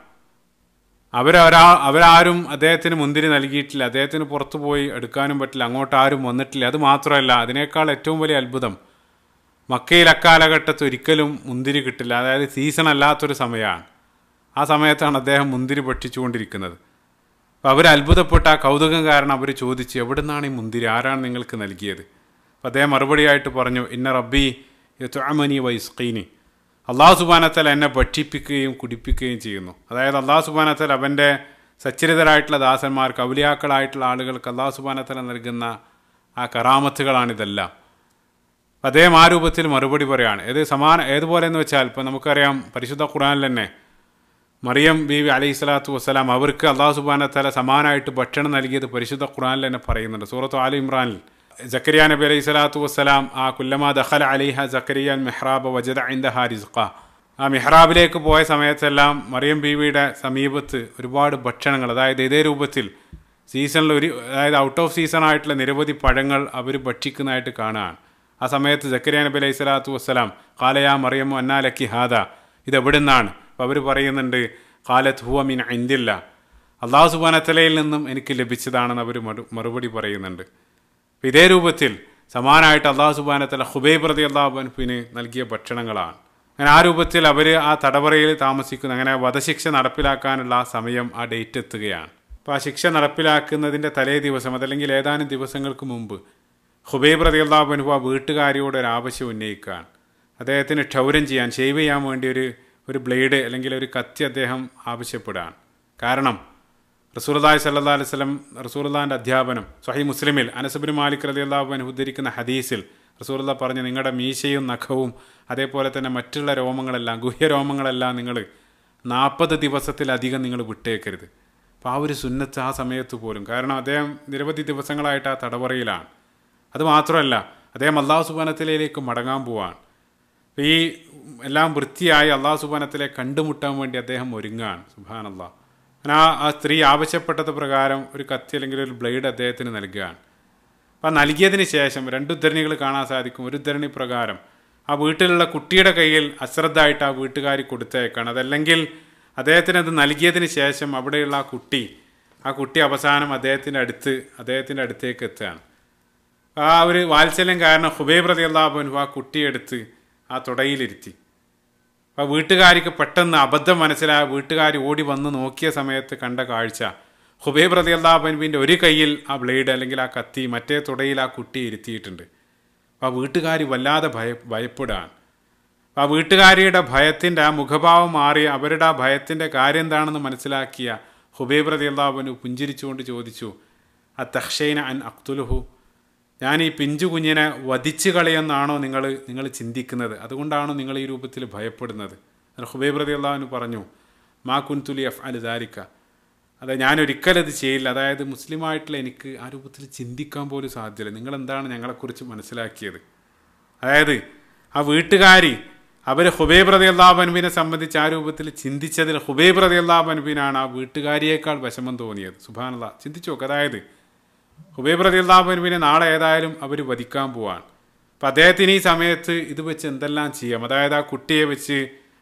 അവരൊരാ അവരാരും അദ്ദേഹത്തിന് മുന്തിരി നൽകിയിട്ടില്ല അദ്ദേഹത്തിന് പുറത്തു പോയി എടുക്കാനും പറ്റില്ല അങ്ങോട്ട് ആരും വന്നിട്ടില്ല അത് മാത്രമല്ല അതിനേക്കാൾ ഏറ്റവും വലിയ അത്ഭുതം മക്കയിൽ അക്കാലഘട്ടത്ത് ഒരിക്കലും മുന്തിരി കിട്ടില്ല അതായത് സീസൺ അല്ലാത്തൊരു സമയമാണ് ആ സമയത്താണ് അദ്ദേഹം മുന്തിരി ഭക്ഷിച്ചുകൊണ്ടിരിക്കുന്നത് അപ്പോൾ അവർ അത്ഭുതപ്പെട്ട ആ കൗതുകം കാരണം അവർ ചോദിച്ചു എവിടെ നിന്നാണ് ഈ മുന്തിരി ആരാണ് നിങ്ങൾക്ക് നൽകിയത് അപ്പോൾ അദ്ദേഹം മറുപടിയായിട്ട് പറഞ്ഞു ഇന്ന റബ്ബി യുത്തമനി വൈസ്കീനി അള്ളാഹു സുബാനത്തൽ എന്നെ ഭക്ഷിപ്പിക്കുകയും കുടിപ്പിക്കുകയും ചെയ്യുന്നു അതായത് അള്ളാഹു സുബാനത്തൽ അവൻ്റെ സച്ചരിതരായിട്ടുള്ള ദാസന്മാർക്ക് ഔലിയാക്കളായിട്ടുള്ള ആളുകൾക്ക് അള്ളാഹു സുബാനത്തല നൽകുന്ന ആ കറാമത്തുകളാണിതെല്ലാം അദ്ദേഹം ആ രൂപത്തിൽ മറുപടി പറയാണ് ഏത് സമാന ഏതുപോലെ എന്ന് വെച്ചാൽ ഇപ്പം നമുക്കറിയാം പരിശുദ്ധ ഖുറാനിൽ തന്നെ മറിയം ബീവി അലൈഹി സ്വലാത്തു വസ്സലാം അവർക്ക് അള്ളാഹു സുബാനത്തല സമാനമായിട്ട് ഭക്ഷണം നൽകിയത് പരിശുദ്ധ ഖുറാനിൽ തന്നെ പറയുന്നുണ്ട് സൂറത്ത് ആലി ഇമ്രാനിൽ ജക്കരിയ നബി അലൈഹി സ്വലാത്തു വസ്സലാം ആ കുല്ലമ ദഖല അലിഹ ജക്കരിയ മെഹ്റാബ് വജദ ഇന്ദഹ റിസ്ഖ ആ മെഹ്റാബിലേക്ക് പോയ സമയത്തെല്ലാം മറിയം ബീവിയുടെ സമീപത്ത് ഒരുപാട് ഭക്ഷണങ്ങൾ അതായത് ഇതേ രൂപത്തിൽ സീസണിൽ ഒരു അതായത് ഔട്ട് ഓഫ് സീസൺ ആയിട്ടുള്ള നിരവധി പഴങ്ങൾ അവർ ഭക്ഷിക്കുന്നതായിട്ട് കാണുകയാണ് ആ സമയത്ത് ജക്കരിയ നബി അലൈഹി സ്വലാത്തു വസ്സലാം കാലയാ മറിയമോ അന്നാലക്കി ഹാദ ഇത് എവിടെ നിന്നാണ് അപ്പോൾ അവർ പറയുന്നുണ്ട് കാലത്ത് ഹുവ മീൻ ഇന്ദില്ല അള്ളാഹു സുബാനത്തലയിൽ നിന്നും എനിക്ക് ലഭിച്ചതാണെന്ന് അവർ മറു മറുപടി പറയുന്നുണ്ട് അപ്പം ഇതേ രൂപത്തിൽ സമാനമായിട്ട് അള്ളാഹു സുബാനത്തല ഹുബൈബ് റതി അള്ളാഹുബൻഫിന് നൽകിയ ഭക്ഷണങ്ങളാണ് അങ്ങനെ ആ രൂപത്തിൽ അവർ ആ തടവറയിൽ താമസിക്കുന്നു അങ്ങനെ വധശിക്ഷ നടപ്പിലാക്കാനുള്ള ആ സമയം ആ ഡേറ്റ് എത്തുകയാണ് അപ്പോൾ ആ ശിക്ഷ നടപ്പിലാക്കുന്നതിൻ്റെ തലേ ദിവസം അതല്ലെങ്കിൽ ഏതാനും ദിവസങ്ങൾക്ക് മുമ്പ് ഹുബൈബ് റതി അള്ളാഹുബൻഫു ആ വീട്ടുകാരിയോട് ഒരു ആവശ്യം ഉന്നയിക്കുകയാണ് അദ്ദേഹത്തിന് ക്ഷൗരം ചെയ്യാൻ ഷെയ്വ് ചെയ്യാൻ വേണ്ടി ഒരു ഒരു ബ്ലേഡ് അല്ലെങ്കിൽ ഒരു കത്തി അദ്ദേഹം ആവശ്യപ്പെടുകയാണ് കാരണം റസൂർദായ് സല്ലാ അലൈഹി സ്വലം റസൂർദാൻ്റെ അധ്യാപനം സഹി മുസ്ലിമിൽ അനസബിൻ മാലിക് റതി അള്ളാഹുബൻ ഉദ്ധരിക്കുന്ന ഹദീസിൽ റസൂർദ പറഞ്ഞ് നിങ്ങളുടെ മീശയും നഖവും അതേപോലെ തന്നെ മറ്റുള്ള രോമങ്ങളെല്ലാം ഗുഹ്യരോമങ്ങളെല്ലാം നിങ്ങൾ നാൽപ്പത് ദിവസത്തിലധികം നിങ്ങൾ വിട്ടേക്കരുത് അപ്പോൾ ആ ഒരു സുന്നത്ത് ആ സമയത്ത് പോലും കാരണം അദ്ദേഹം നിരവധി ദിവസങ്ങളായിട്ട് ആ തടവറയിലാണ് അത് മാത്രമല്ല അദ്ദേഹം അള്ളാഹു സുബാനത്തിലേക്ക് മടങ്ങാൻ പോവാണ് ഈ എല്ലാം വൃത്തിയായി അള്ളാഹു സുബാനത്തിലെ കണ്ടുമുട്ടാൻ വേണ്ടി അദ്ദേഹം ഒരുങ്ങാണ് സുബാൻ അള്ളാഹ് അങ്ങനെ ആ ആ സ്ത്രീ ആവശ്യപ്പെട്ടത് പ്രകാരം ഒരു കത്തി അല്ലെങ്കിൽ ഒരു ബ്ലേഡ് അദ്ദേഹത്തിന് നൽകുകയാണ് അപ്പം നൽകിയതിന് ശേഷം രണ്ട് ഉദ്ധരണികൾ കാണാൻ സാധിക്കും ഒരു ഉദ്ധരണി പ്രകാരം ആ വീട്ടിലുള്ള കുട്ടിയുടെ കയ്യിൽ അശ്രദ്ധമായിട്ട് ആ വീട്ടുകാരി കൊടുത്തേക്കാണ് അതല്ലെങ്കിൽ അദ്ദേഹത്തിന് അത് നൽകിയതിന് ശേഷം അവിടെയുള്ള ആ കുട്ടി ആ കുട്ടി അവസാനം അദ്ദേഹത്തിൻ്റെ അടുത്ത് അദ്ദേഹത്തിൻ്റെ അടുത്തേക്ക് എത്തുകയാണ് ആ ഒരു വാത്സല്യം കാരണം ഹുബൈബ് റതി അള്ളാഹുബനു ആ കുട്ടിയെടുത്ത് ആ തുടയിലിരുത്തി അപ്പോൾ വീട്ടുകാരിക്ക് പെട്ടെന്ന് അബദ്ധം മനസ്സിലായ വീട്ടുകാർ ഓടി വന്ന് നോക്കിയ സമയത്ത് കണ്ട കാഴ്ച ഹുബൈബ് റതി അള്ളാഹുബൻബിൻ്റെ ഒരു കയ്യിൽ ആ ബ്ലേഡ് അല്ലെങ്കിൽ ആ കത്തി മറ്റേ തുടയിൽ ആ കുട്ടി ഇരുത്തിയിട്ടുണ്ട് അപ്പോൾ ആ വീട്ടുകാർ വല്ലാതെ ഭയ ഭയപ്പെടുകയാണ് ആ വീട്ടുകാരിയുടെ ഭയത്തിൻ്റെ ആ മുഖഭാവം മാറി അവരുടെ ആ ഭയത്തിൻ്റെ കാര്യം എന്താണെന്ന് മനസ്സിലാക്കിയ ഹുബൈബ് റതി അള്ളാഹുബനു പുഞ്ചിരിച്ചുകൊണ്ട് ചോദിച്ചു ആ തഹ്ഷൈന അൻ അക്തുലുഹു ഞാൻ ഈ പിഞ്ചു കുഞ്ഞിനെ വധിച്ചു കളയെന്നാണോ നിങ്ങൾ നിങ്ങൾ ചിന്തിക്കുന്നത് അതുകൊണ്ടാണോ നിങ്ങൾ ഈ രൂപത്തിൽ ഭയപ്പെടുന്നത് ഹുബൈബ് റതി അള്ളാഹുവിന് പറഞ്ഞു മാ കുൻതുലി അഫ് അൽ ദാരിക്ക അതെ ഞാൻ ഒരിക്കലും അത് ചെയ്യില്ല അതായത് മുസ്ലിമായിട്ടുള്ള എനിക്ക് ആ രൂപത്തിൽ ചിന്തിക്കാൻ പോലും സാധ്യതയില്ല നിങ്ങൾ എന്താണ് ഞങ്ങളെക്കുറിച്ച് മനസ്സിലാക്കിയത് അതായത് ആ വീട്ടുകാരി അവർ ഹുബൈബ് റതി അള്ളാഹുബൻബിനെ സംബന്ധിച്ച് ആ രൂപത്തിൽ ചിന്തിച്ചതിൽ ഹുബൈബ് റതി അള്ളാഹുബൻബിനാണ് ആ വീട്ടുകാരിയേക്കാൾ വിഷമം തോന്നിയത് സുബാനല്ല ചിന്തിച്ചു നോക്ക് അതായത് ഹുബൈബ് റതി അള്ളാഹുബൻബിനെ നാളെ ഏതായാലും അവർ വധിക്കാൻ പോവാണ് അപ്പം അദ്ദേഹത്തിന് ഈ സമയത്ത് ഇത് വെച്ച് എന്തെല്ലാം ചെയ്യാം അതായത് ആ കുട്ടിയെ വെച്ച്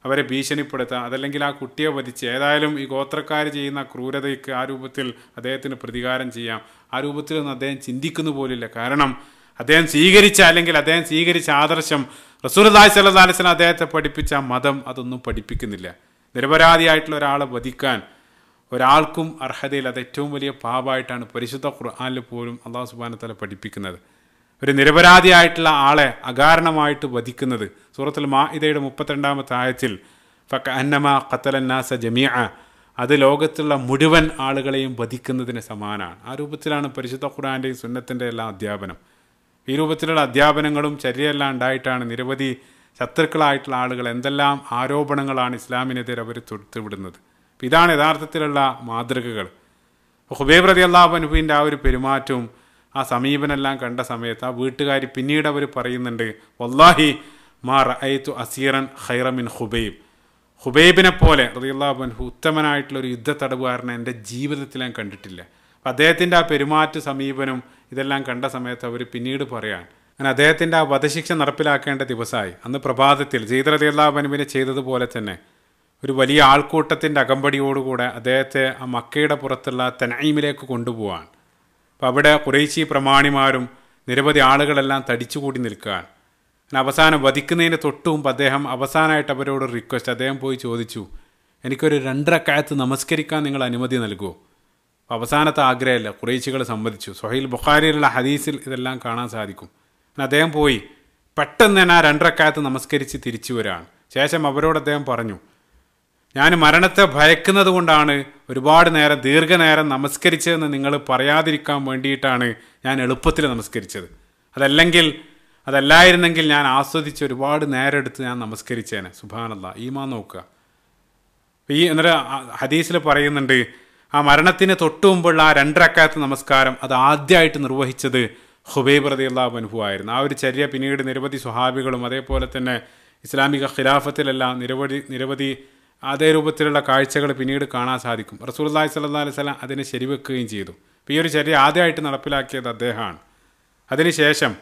അവരെ ഭീഷണിപ്പെടുത്തുക അതല്ലെങ്കിൽ ആ കുട്ടിയെ വധിച്ച് ഏതായാലും ഈ ഗോത്രക്കാർ ചെയ്യുന്ന ക്രൂരതയ്ക്ക് ആ രൂപത്തിൽ അദ്ദേഹത്തിന് പ്രതികാരം ചെയ്യാം ആ രൂപത്തിലൊന്നും അദ്ദേഹം ചിന്തിക്കുന്നു പോലില്ല കാരണം അദ്ദേഹം സ്വീകരിച്ച അല്ലെങ്കിൽ അദ്ദേഹം സ്വീകരിച്ച ആദർശം റസൂർദായ് സല്ലാസ്ലം അദ്ദേഹത്തെ പഠിപ്പിച്ച ആ മതം അതൊന്നും പഠിപ്പിക്കുന്നില്ല നിരപരാധിയായിട്ടുള്ള ഒരാളെ വധിക്കാൻ ഒരാൾക്കും അർഹതയിൽ അത് ഏറ്റവും വലിയ പാപമായിട്ടാണ് പരിശുദ്ധ ഖുർആാനിൽ പോലും അള്ളാഹു സുബാനത്തല പഠിപ്പിക്കുന്നത് ഒരു നിരപരാധിയായിട്ടുള്ള ആളെ അകാരണമായിട്ട് വധിക്കുന്നത് സൂറത്തുൽ മാ ഇതയുടെ മുപ്പത്തിരണ്ടാമത്തെ ആയത്തിൽ ഫക്ക അന്നമ ഖത്തലന്നാസ ജമിയ അത് ലോകത്തുള്ള മുഴുവൻ ആളുകളെയും വധിക്കുന്നതിന് സമാനമാണ് ആ രൂപത്തിലാണ് പരിശുദ്ധ ഖുർആൻ്റെയും സുന്നത്തിൻ്റെ എല്ലാം അധ്യാപനം ഈ രൂപത്തിലുള്ള അധ്യാപനങ്ങളും ചര്യയെല്ലാം ഉണ്ടായിട്ടാണ് നിരവധി ശത്രുക്കളായിട്ടുള്ള ആളുകൾ എന്തെല്ലാം ആരോപണങ്ങളാണ് ഇസ്ലാമിനെതിരെ അവർ തൊടുത്തുവിടുന്നത് അപ്പം ഇതാണ് യഥാർത്ഥത്തിലുള്ള മാതൃകകൾ ഹുബൈബ് റതി അള്ളാഹു അനുബിൻ്റെ ആ ഒരു പെരുമാറ്റവും ആ സമീപനെല്ലാം കണ്ട സമയത്ത് ആ വീട്ടുകാർ പിന്നീട് അവർ പറയുന്നുണ്ട് വല്ലാഹി മാ റഅയ്തു അസീറൻ ഖൈറമിൻ ഹുബൈബ് ഹുബൈബിനെ പോലെ റതിയുള്ളാഹു അൻഹു ഉത്തമനായിട്ടുള്ള ഒരു യുദ്ധ തടവുകാരനെ എൻ്റെ ജീവിതത്തിൽ ഞാൻ കണ്ടിട്ടില്ല അപ്പം അദ്ദേഹത്തിൻ്റെ ആ പെരുമാറ്റ സമീപനം ഇതെല്ലാം കണ്ട സമയത്ത് അവർ പിന്നീട് പറയാൻ അങ്ങനെ അദ്ദേഹത്തിൻ്റെ ആ വധശിക്ഷ നടപ്പിലാക്കേണ്ട ദിവസമായി അന്ന് പ്രഭാതത്തിൽ ജെയ്ദ് റതിയുള്ളാഹു അനുബിനെ ചെയ്തതുപോലെ തന്നെ ഒരു വലിയ ആൾക്കൂട്ടത്തിൻ്റെ അകമ്പടിയോടുകൂടെ അദ്ദേഹത്തെ ആ മക്കയുടെ പുറത്തുള്ള തെനൈമിലേക്ക് കൊണ്ടുപോവാൻ അപ്പം അവിടെ കുറേശ്ശി പ്രമാണിമാരും നിരവധി ആളുകളെല്ലാം തടിച്ചുകൂടി നിൽക്കുകയാണ് അങ്ങനെ അവസാനം വധിക്കുന്നതിന് തൊട്ട് മുമ്പ് അദ്ദേഹം അവസാനമായിട്ട് അവരോട് റിക്വസ്റ്റ് അദ്ദേഹം പോയി ചോദിച്ചു എനിക്കൊരു രണ്ടരക്കാലത്ത് നമസ്കരിക്കാൻ നിങ്ങൾ അനുമതി നൽകുമോ അപ്പോൾ അവസാനത്തെ ആഗ്രഹമല്ല കുറേശ്ശികൾ സമ്മതിച്ചു സൊഹൈൽ ബുഖാരിയിലുള്ള ഹദീസിൽ ഇതെല്ലാം കാണാൻ സാധിക്കും അങ്ങനെ അദ്ദേഹം പോയി പെട്ടെന്ന് തന്നെ ആ രണ്ടരക്കാലത്ത് നമസ്കരിച്ച് തിരിച്ചു വരാണ് ശേഷം അവരോട് അദ്ദേഹം പറഞ്ഞു ഞാൻ മരണത്തെ ഭയക്കുന്നത് കൊണ്ടാണ് ഒരുപാട് നേരം ദീർഘനേരം നമസ്കരിച്ചതെന്ന് നിങ്ങൾ പറയാതിരിക്കാൻ വേണ്ടിയിട്ടാണ് ഞാൻ എളുപ്പത്തിൽ നമസ്കരിച്ചത് അതല്ലെങ്കിൽ അതല്ലായിരുന്നെങ്കിൽ ഞാൻ ആസ്വദിച്ച് ഒരുപാട് നേരം എടുത്ത് ഞാൻ നമസ്കരിച്ചേനെ സുഭാനല്ല ഈമാ നോക്കുക ഈ എന്നിട്ട് ഹദീസിൽ പറയുന്നുണ്ട് ആ മരണത്തിന് തൊട്ടു മുമ്പുള്ള ആ രണ്ടരക്കാലത്ത് നമസ്കാരം അത് ആദ്യമായിട്ട് നിർവഹിച്ചത് ഹുബൈബ് റതി അള്ളാഹു അനുഭവ ആയിരുന്നു ആ ഒരു ചര്യ പിന്നീട് നിരവധി സ്വഹാബികളും അതേപോലെ തന്നെ ഇസ്ലാമിക ഖിലാഫത്തിലെല്ലാം നിരവധി നിരവധി അതേ രൂപത്തിലുള്ള കാഴ്ചകൾ പിന്നീട് കാണാൻ സാധിക്കും റസൂൽല്ലാഹി സ്വല്ലാ അലൈഹി സ്വലാം അതിനെ ശരിവെക്കുകയും ചെയ്തു അപ്പോൾ ഈ ഒരു ചര്യ ആദ്യമായിട്ട് നടപ്പിലാക്കിയത് അദ്ദേഹമാണ് അതിനുശേഷം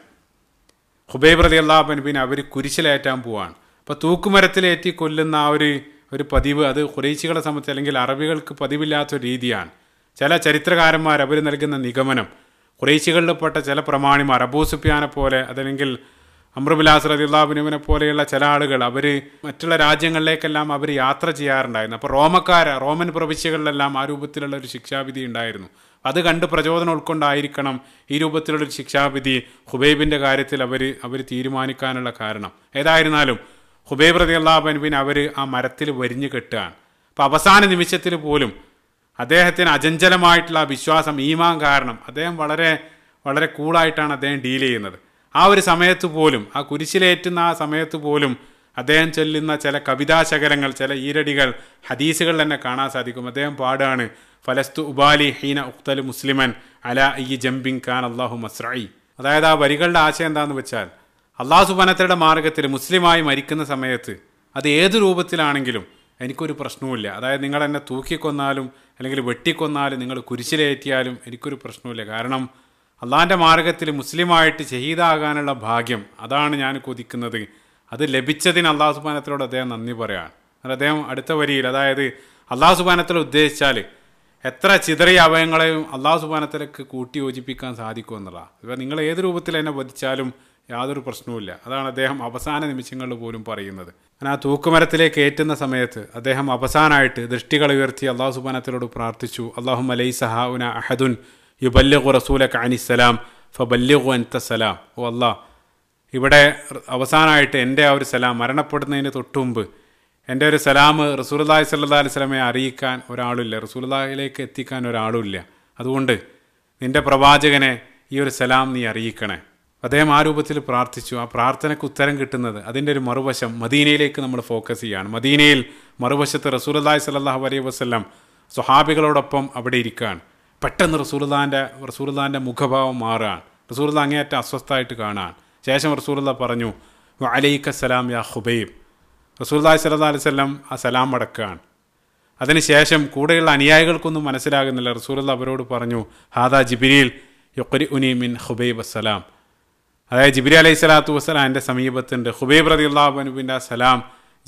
ഹുബൈബ് റതി അള്ളാഹുബൻ പിന്നെ അവർ കുരിശിലേറ്റാൻ പോവാണ് അപ്പോൾ തൂക്കുമരത്തിലേറ്റി കൊല്ലുന്ന ആ ഒരു ഒരു പതിവ് അത് കുറേശികളെ സംബന്ധിച്ച് അല്ലെങ്കിൽ അറബികൾക്ക് പതിവില്ലാത്തൊരു രീതിയാണ് ചില ചരിത്രകാരന്മാർ അവർ നൽകുന്ന നിഗമനം കുറേശികളിൽപ്പെട്ട ചില പ്രമാണിമാർ അബൂ സുഫിയാനെ പോലെ അതല്ലെങ്കിൽ അമ്രുബിലാസ് റദിള്ളാബിനുവിനെ പോലെയുള്ള ചില ആളുകൾ അവർ മറ്റുള്ള രാജ്യങ്ങളിലേക്കെല്ലാം അവർ യാത്ര ചെയ്യാറുണ്ടായിരുന്നു അപ്പോൾ റോമക്കാർ റോമൻ പ്രവിശ്യകളിലെല്ലാം ആ രൂപത്തിലുള്ള ഒരു ശിക്ഷാവിധി ഉണ്ടായിരുന്നു അത് കണ്ട് പ്രചോദനം ഉൾക്കൊണ്ടായിരിക്കണം ഈ രൂപത്തിലുള്ളൊരു ശിക്ഷാവിധി ഹുബൈബിൻ്റെ കാര്യത്തിൽ അവർ അവർ തീരുമാനിക്കാനുള്ള കാരണം ഏതായിരുന്നാലും ഹുബൈബ് റതി അള്ളാഹുബൻബിൻ അവർ ആ മരത്തിൽ വരിഞ്ഞു കെട്ടുകയാണ് അപ്പോൾ അവസാന നിമിഷത്തിൽ പോലും അദ്ദേഹത്തിന് അചഞ്ചലമായിട്ടുള്ള വിശ്വാസം ഈമാൻ കാരണം അദ്ദേഹം വളരെ വളരെ കൂളായിട്ടാണ് അദ്ദേഹം ഡീൽ ചെയ്യുന്നത് ആ ഒരു സമയത്ത് പോലും ആ കുരിശിലേറ്റുന്ന ആ സമയത്ത് പോലും അദ്ദേഹം ചൊല്ലുന്ന ചില കവിതാശകരങ്ങൾ ചില ഈരടികൾ ഹദീസുകൾ തന്നെ കാണാൻ സാധിക്കും അദ്ദേഹം പാടാണ് ഫലസ്തു ഉബാലി ഹീന ഉക്തൽ മുസ്ലിമൻ അല ഈ ജംബിങ് ഖാൻ അള്ളാഹു മസ്രായി അതായത് ആ വരികളുടെ ആശയം എന്താണെന്ന് വെച്ചാൽ അള്ളാഹു സുബാനത്തയുടെ മാർഗത്തിൽ മുസ്ലിമായി മരിക്കുന്ന സമയത്ത് അത് ഏത് രൂപത്തിലാണെങ്കിലും എനിക്കൊരു പ്രശ്നവുമില്ല അതായത് നിങ്ങൾ എന്നെ തൂക്കിക്കൊന്നാലും അല്ലെങ്കിൽ വെട്ടിക്കൊന്നാലും നിങ്ങൾ കുരിശിലേറ്റിയാലും എനിക്കൊരു പ്രശ്നവുമില്ല കാരണം അള്ളാഹിൻ്റെ മാർഗത്തിൽ മുസ്ലിമായിട്ട് ഷഹീദാകാനുള്ള ഭാഗ്യം അതാണ് ഞാൻ കൊതിക്കുന്നത് അത് ലഭിച്ചതിന് അള്ളാഹു സുബാനത്തിലോട് അദ്ദേഹം നന്ദി പറയാണ് അത് അദ്ദേഹം അടുത്ത വരിയിൽ അതായത് അള്ളാഹു സുബാനത്തിൽ ഉദ്ദേശിച്ചാൽ എത്ര ചിതറിയ അവയങ്ങളെയും അള്ളാഹു സുബാനത്തിലേക്ക് കൂട്ടി യോജിപ്പിക്കാൻ സാധിക്കുമെന്നുള്ളതാണ് ഇപ്പം നിങ്ങൾ ഏത് രൂപത്തിൽ എന്നെ വധിച്ചാലും യാതൊരു പ്രശ്നവുമില്ല അതാണ് അദ്ദേഹം അവസാന നിമിഷങ്ങളിൽ പോലും പറയുന്നത് അങ്ങനെ ആ തൂക്കുമരത്തിലേക്ക് ഏറ്റുന്ന സമയത്ത് അദ്ദേഹം അവസാനമായിട്ട് ദൃഷ്ടികൾ ഉയർത്തി അള്ളാഹു സുബാനത്തിലോട് പ്രാർത്ഥിച്ചു അള്ളാഹു അലൈ സഹാഉന അഹദുൻ യുബല്യഖു റസൂലക്ക് അനിസ്സലാം ഫബല്യഖു അൻതസലാം ഓ അള്ളാഹ് ഇവിടെ അവസാനമായിട്ട് എൻ്റെ ആ ഒരു സലാം മരണപ്പെടുന്നതിന് തൊട്ടുമുമ്പ് എൻ്റെ ഒരു സലാം റസൂലുല്ലാഹി സല്ലാ അലൈഹി സ്വലമെ അറിയിക്കാൻ ഒരാളുമില്ല റസൂലുല്ലാഹിലേക്ക് എത്തിക്കാൻ ഒരാളുമില്ല അതുകൊണ്ട് നിൻ്റെ പ്രവാചകനെ ഈ ഒരു സലാം നീ അറിയിക്കണേ അദ്ദേഹം ആ രൂപത്തിൽ പ്രാർത്ഥിച്ചു ആ പ്രാർത്ഥനയ്ക്ക് ഉത്തരം കിട്ടുന്നത് അതിൻ്റെ ഒരു മറുവശം മദീനയിലേക്ക് നമ്മൾ ഫോക്കസ് ചെയ്യുകയാണ് മദീനയിൽ മറുവശത്ത് റസൂലുല്ലാഹി സല്ലാഹു അലൈഹി വസ്ലം സ്വഹാബികളോടൊപ്പം അവിടെ ഇരിക്കുകയാണ് പെട്ടെന്ന് റസൂലുല്ലാൻ്റെ റസൂലുല്ലാൻ്റെ മുഖഭാവം മാറുകയാണ് റസൂലുള്ള അങ്ങേയറ്റം അസ്വസ്ഥമായിട്ട് കാണാൻ ശേഷം റസൂലുള്ള പറഞ്ഞു അലൈക്ക സലാം യാ ഹുബൈബ് റസൂല്ലാഹി സല്ലാ അലൈഹി സ്വലം ആ സലാം അടക്കുകയാണ് അതിനുശേഷം കൂടെയുള്ള അനുയായികൾക്കൊന്നും മനസ്സിലാകുന്നില്ല റസൂലുള്ള അവരോട് പറഞ്ഞു ഹാദാ ജിബിരിൽ യൊക്കരി ഉനി മിൻ ഹുബൈബ് അസ്സലാം അതായത് ജിബിരി അലൈഹി സ്വലാത്തു വസ്സലാം എൻ്റെ സമീപത്തുണ്ട് ഹുബൈബ് റതി അള്ളാഹുബനുബിൻ്റെ ആ സലാം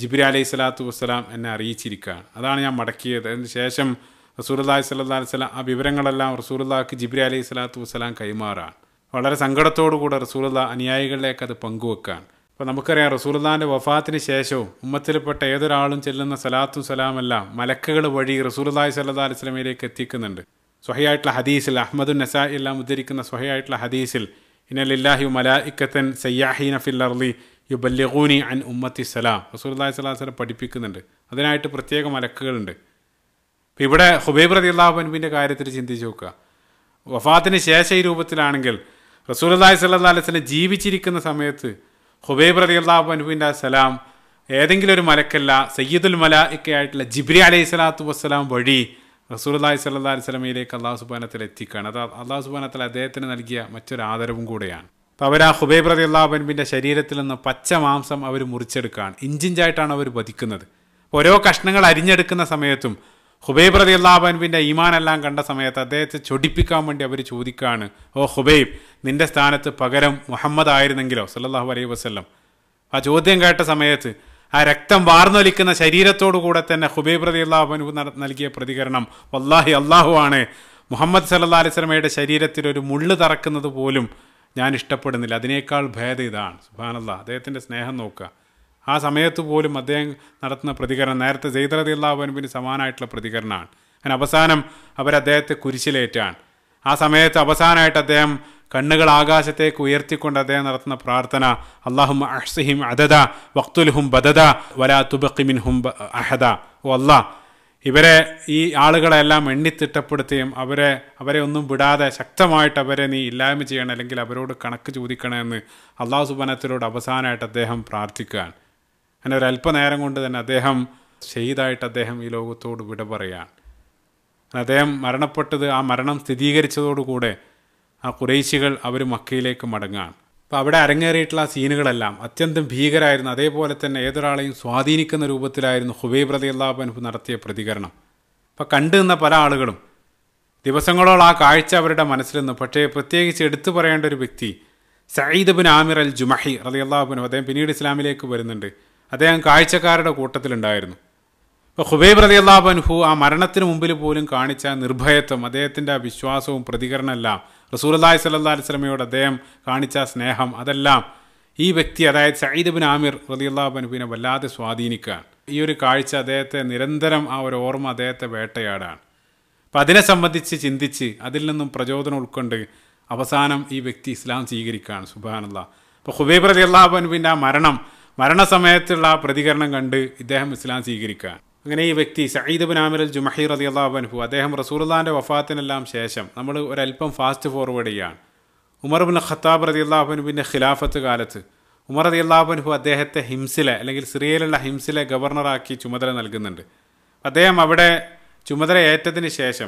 ജിബിരി അലൈഹി സ്വലാത്തു വസ്സലാം എന്നെ അറിയിച്ചിരിക്കുകയാണ് അതാണ് ഞാൻ മടക്കിയത് അതിന് ശേഷം റസൂലുല്ലാഹി സ്വല്ലാ വസ്സലാം ആ വിവരങ്ങളെല്ലാം റസൂലുല്ലാഹ്ക്ക് ജിബ്രി അലൈഹി സ്വലാത്തു വസ്സലാം കൈമാറാൻ വളരെ സങ്കടത്തോടുകൂടെ റസൂലുള്ള അനുയായികളിലേക്ക് അത് പങ്കുവെക്കാൻ അപ്പോൾ നമുക്കറിയാം റസൂലുല്ലാൻ്റെ വഫാത്തിന് ശേഷവും ഉമ്മത്തിൽപ്പെട്ട ഏതൊരാളും ചെല്ലുന്ന സലാത്തും സലാമെല്ലാം മലക്കുകൾ വഴി റസൂലുല്ലാഹി സല്ലാ അലൈഹി സ്വലമയിലേക്ക് എത്തിക്കുന്നുണ്ട് സ്വഹയായിട്ടുള്ള ഹദീസിൽ അഹമ്മദുൻ നസായി എല്ലാം ഉദ്ധരിക്കുന്ന സ്വഹയായിട്ടുള്ള ഹദീസിൽ ഇനലില്ലാഹി മലായിക്കത്തൻ സയ്യാഹീന ഫിൽ അർലി യുബല്യഗൂനി അൻ ഉമ്മത്തി സലാം റസൂലുല്ലാഹി സ്വലാഹു വസ്ലം പഠിപ്പിക്കുന്നുണ്ട് അതിനായിട്ട് പ്രത്യേക മലക്കുകളുണ്ട് ഇപ്പം ഇവിടെ ഹുബൈബ് റതി അള്ളാഹുബൻബിൻ്റെ കാര്യത്തിൽ ചിന്തിച്ച് നോക്കുക വഫാത്തിന് ശേഷം ഈ രൂപത്തിലാണെങ്കിൽ റസൂലി സല്ലാ അലൈഹി ജീവിച്ചിരിക്കുന്ന സമയത്ത് ഹുബൈബ് റതി അള്ളാഹുബൻബിൻ്റെ സലാം ഏതെങ്കിലും ഒരു മലക്കല്ല സയ്യിദുൽ മലായിക്കയായിട്ടുള്ള ജിബ്രി അലൈഹി സ്വലാത്തു വസ്സലാം വഴി റസൂലി സല്ലാ അലൈഹി സ്വലമയിലേക്ക് അള്ളാഹു സുബാനത്തിൽ എത്തിക്കുകയാണ് അത് അള്ളാഹു സുബാനത്തിൽ അദ്ദേഹത്തിന് നൽകിയ മറ്റൊരു ആദരവും കൂടെയാണ് അപ്പോൾ അവർ ആ ഹുബൈബ് റതി അള്ളാഹുബൻബിൻ്റെ ശരീരത്തിൽ നിന്ന് പച്ച മാംസം അവർ മുറിച്ചെടുക്കുകയാണ് ഇഞ്ചിഞ്ചായിട്ടാണ് അവർ വധിക്കുന്നത് ഓരോ കഷ്ണങ്ങൾ അരിഞ്ഞെടുക്കുന്ന സമയത്തും ഹുബൈബ് റതി അള്ളാഹുബൻബിൻ്റെ ഈമാനെല്ലാം കണ്ട സമയത്ത് അദ്ദേഹത്തെ ചൊടിപ്പിക്കാൻ വേണ്ടി അവർ ചോദിക്കുകയാണ് ഓ ഹുബൈബ് നിന്റെ സ്ഥാനത്ത് പകരം മുഹമ്മദ് ആയിരുന്നെങ്കിലോ സല്ലാഹു അലൈഹി വസ്ല്ലം ആ ചോദ്യം കേട്ട സമയത്ത് ആ രക്തം വാർന്നൊലിക്കുന്ന ശരീരത്തോടു കൂടെ തന്നെ ഹുബൈബ് റതി അള്ളാഹുബൻബ് നൽകിയ പ്രതികരണം വല്ലാഹി അള്ളാഹു ആണ് മുഹമ്മദ് സല്ലാ അലൈഹി സ്വലമയുടെ ശരീരത്തിൽ ഒരു മുള്ളു തറക്കുന്നത് പോലും ഞാൻ ഇഷ്ടപ്പെടുന്നില്ല അതിനേക്കാൾ ഭേദം ഇതാണ് സുബാനല്ല അദ്ദേഹത്തിൻ്റെ സ്നേഹം നോക്കുക ആ സമയത്ത് പോലും അദ്ദേഹം നടത്തുന്ന പ്രതികരണം നേരത്തെ സെയ്ദ് റതി അള്ളാഹുബൻബിന് സമാനമായിട്ടുള്ള പ്രതികരണമാണ് അങ്ങനെ അവസാനം അവർ അദ്ദേഹത്തെ കുരിശിലേറ്റാണ് ആ സമയത്ത് അവസാനമായിട്ട് അദ്ദേഹം കണ്ണുകൾ ആകാശത്തേക്ക് ഉയർത്തിക്കൊണ്ട് അദ്ദേഹം നടത്തുന്ന പ്രാർത്ഥന അള്ളാഹും അഹ്സിഹിം അദദ വക്തുൽഹും ബദദ വലാ തുബക്കിമിൻ ഹും അഹദ ഓ അല്ലാ ഇവരെ ഈ ആളുകളെല്ലാം എണ്ണിത്തിട്ടപ്പെടുത്തുകയും അവരെ അവരെ ഒന്നും വിടാതെ ശക്തമായിട്ട് അവരെ നീ ഇല്ലായ്മ ചെയ്യണം അല്ലെങ്കിൽ അവരോട് കണക്ക് ചോദിക്കണമെന്ന് അള്ളാഹു സുബനത്തിലോട് അവസാനമായിട്ട് അദ്ദേഹം പ്രാർത്ഥിക്കുകയാണ് അങ്ങനെ ഒരു അല്പനേരം കൊണ്ട് തന്നെ അദ്ദേഹം ഷെയ്ദായിട്ട് അദ്ദേഹം ഈ ലോകത്തോട് വിട പറയുകയാണ് അദ്ദേഹം മരണപ്പെട്ടത് ആ മരണം സ്ഥിരീകരിച്ചതോടുകൂടെ ആ കുറേശികൾ അവർ മക്കയിലേക്ക് മടങ്ങാണ് അപ്പോൾ അവിടെ അരങ്ങേറിയിട്ടുള്ള ആ സീനുകളെല്ലാം അത്യന്തം ഭീകരമായിരുന്നു അതേപോലെ തന്നെ ഏതൊരാളെയും സ്വാധീനിക്കുന്ന രൂപത്തിലായിരുന്നു ഹുബൈബ് റതി അള്ളാഹുബൻഹു നടത്തിയ പ്രതികരണം അപ്പോൾ കണ്ടു നിന്ന പല ആളുകളും ദിവസങ്ങളോളം ആ കാഴ്ച അവരുടെ മനസ്സിൽ നിന്നു പക്ഷേ പ്രത്യേകിച്ച് എടുത്തു പറയേണ്ട ഒരു വ്യക്തി സയ്യിദ് ബിൻ ആമിർ അൽ ജുമഹി റതി അള്ളാഹുബനു അദ്ദേഹം പിന്നീട് ഇസ്ലാമിലേക്ക് വരുന്നുണ്ട് അദ്ദേഹം കാഴ്ചക്കാരുടെ കൂട്ടത്തിലുണ്ടായിരുന്നു അപ്പോൾ ഹുബൈബ് റതി അള്ളാഹുബൻഹു ആ മരണത്തിന് മുമ്പിൽ പോലും കാണിച്ച നിർഭയത്വം അദ്ദേഹത്തിൻ്റെ ആ വിശ്വാസവും പ്രതികരണമെല്ലാം റസൂലി സല്ലാ അലിസ്ലമയോട് അദ്ദേഹം കാണിച്ച സ്നേഹം അതെല്ലാം ഈ വ്യക്തി അതായത് സയ്യിദ് ബിൻ ആമിർ റതി അള്ളാഹുബൻഹുവിനെ വല്ലാതെ സ്വാധീനിക്കുകയാണ് ഈ ഒരു കാഴ്ച അദ്ദേഹത്തെ നിരന്തരം ആ ഒരു ഓർമ്മ അദ്ദേഹത്തെ വേട്ടയാടാണ് അപ്പം അതിനെ സംബന്ധിച്ച് ചിന്തിച്ച് അതിൽ നിന്നും പ്രചോദനം ഉൾക്കൊണ്ട് അവസാനം ഈ വ്യക്തി ഇസ്ലാം സ്വീകരിക്കുകയാണ് സുബാനല്ല അപ്പോൾ ഹുബൈബ് റതി അള്ളാഹുബൻഹുവിൻ്റെ ആ മരണം മരണസമയത്തുള്ള ആ പ്രതികരണം കണ്ട് ഇദ്ദേഹം ഇസ്ലാം സ്വീകരിക്കുകയാണ് അങ്ങനെ ഈ വ്യക്തി സയ്യിദ് ബിൻ ആമിർ അൽ ജുമഹി റതി അള്ളാഹുബൻഹു അദ്ദേഹം റസൂർലാൻ്റെ വഫാത്തിനെല്ലാം ശേഷം നമ്മൾ ഒരല്പം ഫാസ്റ്റ് ഫോർവേഡ് ചെയ്യുകയാണ് ഉമർ ബിൻ ഖത്താബ് റതി അള്ളാഹുബൻഹുവിൻ്റെ ഖിലാഫത്ത് കാലത്ത് ഉമർ റതി അള്ളാഹുബൻഹു അദ്ദേഹത്തെ ഹിംസിലെ അല്ലെങ്കിൽ സിറിയയിലുള്ള ഹിംസിലെ ഗവർണറാക്കി ചുമതല നൽകുന്നുണ്ട് അദ്ദേഹം അവിടെ ചുമതല ഏറ്റതിന് ശേഷം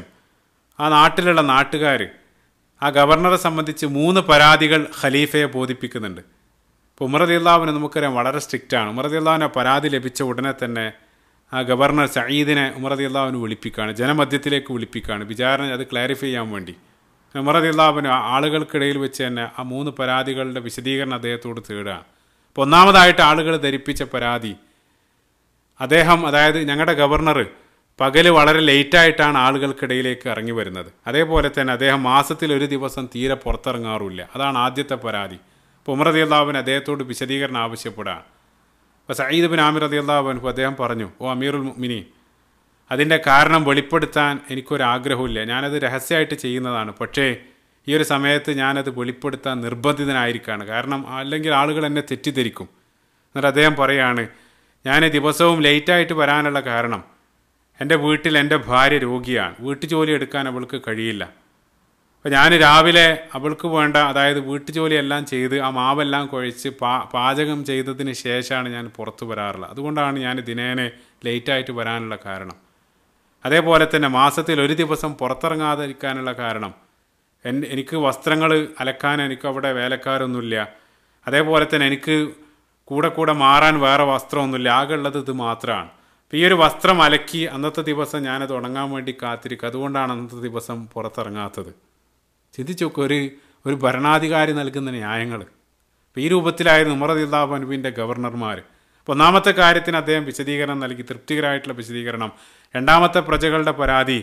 ആ നാട്ടിലുള്ള നാട്ടുകാർ ആ ഗവർണറെ സംബന്ധിച്ച് മൂന്ന് പരാതികൾ ഖലീഫയെ ബോധിപ്പിക്കുന്നുണ്ട് ഇപ്പോൾ ഉമർ അള്ളാഹുവിന് നമുക്കറിയാം വളരെ സ്ട്രിക്റ്റാണ് ഉമർ അള്ളാഹുവിനെ പരാതി ലഭിച്ച ഉടനെ തന്നെ ആ ഗവർണർ സയ്യിദിനെ ഉമർ അള്ളാഹുവിന് വിളിപ്പിക്കുകയാണ് ജനമധ്യത്തിലേക്ക് വിളിപ്പിക്കുകയാണ് വിചാരണ അത് ക്ലാരിഫൈ ചെയ്യാൻ വേണ്ടി ഉമർ അള്ളാഹുവിന് ആളുകൾക്കിടയിൽ വെച്ച് തന്നെ ആ മൂന്ന് പരാതികളുടെ വിശദീകരണം അദ്ദേഹത്തോട് തേടുകയാണ് അപ്പോൾ ഒന്നാമതായിട്ട് ആളുകൾ ധരിപ്പിച്ച പരാതി അദ്ദേഹം അതായത് ഞങ്ങളുടെ ഗവർണർ പകല് വളരെ ലേറ്റായിട്ടാണ് ആളുകൾക്കിടയിലേക്ക് ഇറങ്ങി വരുന്നത് അതേപോലെ തന്നെ അദ്ദേഹം മാസത്തിൽ ഒരു ദിവസം തീരെ പുറത്തിറങ്ങാറില്ല അതാണ് ആദ്യത്തെ പരാതി അപ്പോൾ ഉമർ റതി അള്ളാഹുവിന് അദ്ദേഹത്തോട് വിശദീകരണം ആവശ്യപ്പെടുകയാണ് അപ്പോൾ സയ്യിദ് ബിൻ ആമിർ റതി അള്ളാഹുവിനു അദ്ദേഹം പറഞ്ഞു ഓ അമീറുൽ മിനി അതിൻ്റെ കാരണം വെളിപ്പെടുത്താൻ എനിക്കൊരാഗ്രഹമില്ല ഞാനത് രഹസ്യമായിട്ട് ചെയ്യുന്നതാണ് പക്ഷേ ഈ ഒരു സമയത്ത് ഞാനത് വെളിപ്പെടുത്താൻ നിർബന്ധിതനായിരിക്കുകയാണ് കാരണം അല്ലെങ്കിൽ ആളുകൾ എന്നെ തെറ്റിദ്ധരിക്കും എന്നിട്ട് അദ്ദേഹം പറയാണ് ഞാൻ ദിവസവും ലേറ്റായിട്ട് വരാനുള്ള കാരണം എൻ്റെ വീട്ടിൽ എൻ്റെ ഭാര്യ രോഗിയാണ് വീട്ടു ജോലി എടുക്കാൻ അവൾക്ക് കഴിയില്ല അപ്പോൾ ഞാൻ രാവിലെ അവൾക്ക് വേണ്ട അതായത് വീട്ടു ജോലിയെല്ലാം ചെയ്ത് ആ മാവെല്ലാം കുഴച്ച് പാ പാചകം ചെയ്തതിന് ശേഷമാണ് ഞാൻ പുറത്തു വരാറുള്ളത് അതുകൊണ്ടാണ് ഞാൻ ദിനേനെ ലേറ്റായിട്ട് വരാനുള്ള കാരണം അതേപോലെ തന്നെ മാസത്തിൽ ഒരു ദിവസം പുറത്തിറങ്ങാതിരിക്കാനുള്ള കാരണം എൻ്റെ എനിക്ക് വസ്ത്രങ്ങൾ അലക്കാൻ എനിക്ക് അവിടെ വേലക്കാരൊന്നുമില്ല അതേപോലെ തന്നെ എനിക്ക് കൂടെ കൂടെ മാറാൻ വേറെ വസ്ത്രമൊന്നുമില്ല ആകെ ഉള്ളത് ഇത് മാത്രമാണ് അപ്പോൾ ഈ ഒരു വസ്ത്രം അലക്കി അന്നത്തെ ദിവസം ഞാനത് ഉണങ്ങാൻ വേണ്ടി കാത്തിരിക്കും അതുകൊണ്ടാണ് അന്നത്തെ ദിവസം പുറത്തിറങ്ങാത്തത് ചിന്തിച്ചു നോക്കുക ഒരു ഒരു ഭരണാധികാരി നൽകുന്ന ന്യായങ്ങൾ അപ്പോൾ ഈ രൂപത്തിലായിരുന്നു ഉമർ അള്ളാഹു അനുബിൻ്റെ ഗവർണർമാർ അപ്പോൾ ഒന്നാമത്തെ കാര്യത്തിന് അദ്ദേഹം വിശദീകരണം നൽകി തൃപ്തികരമായിട്ടുള്ള വിശദീകരണം രണ്ടാമത്തെ പ്രജകളുടെ പരാതി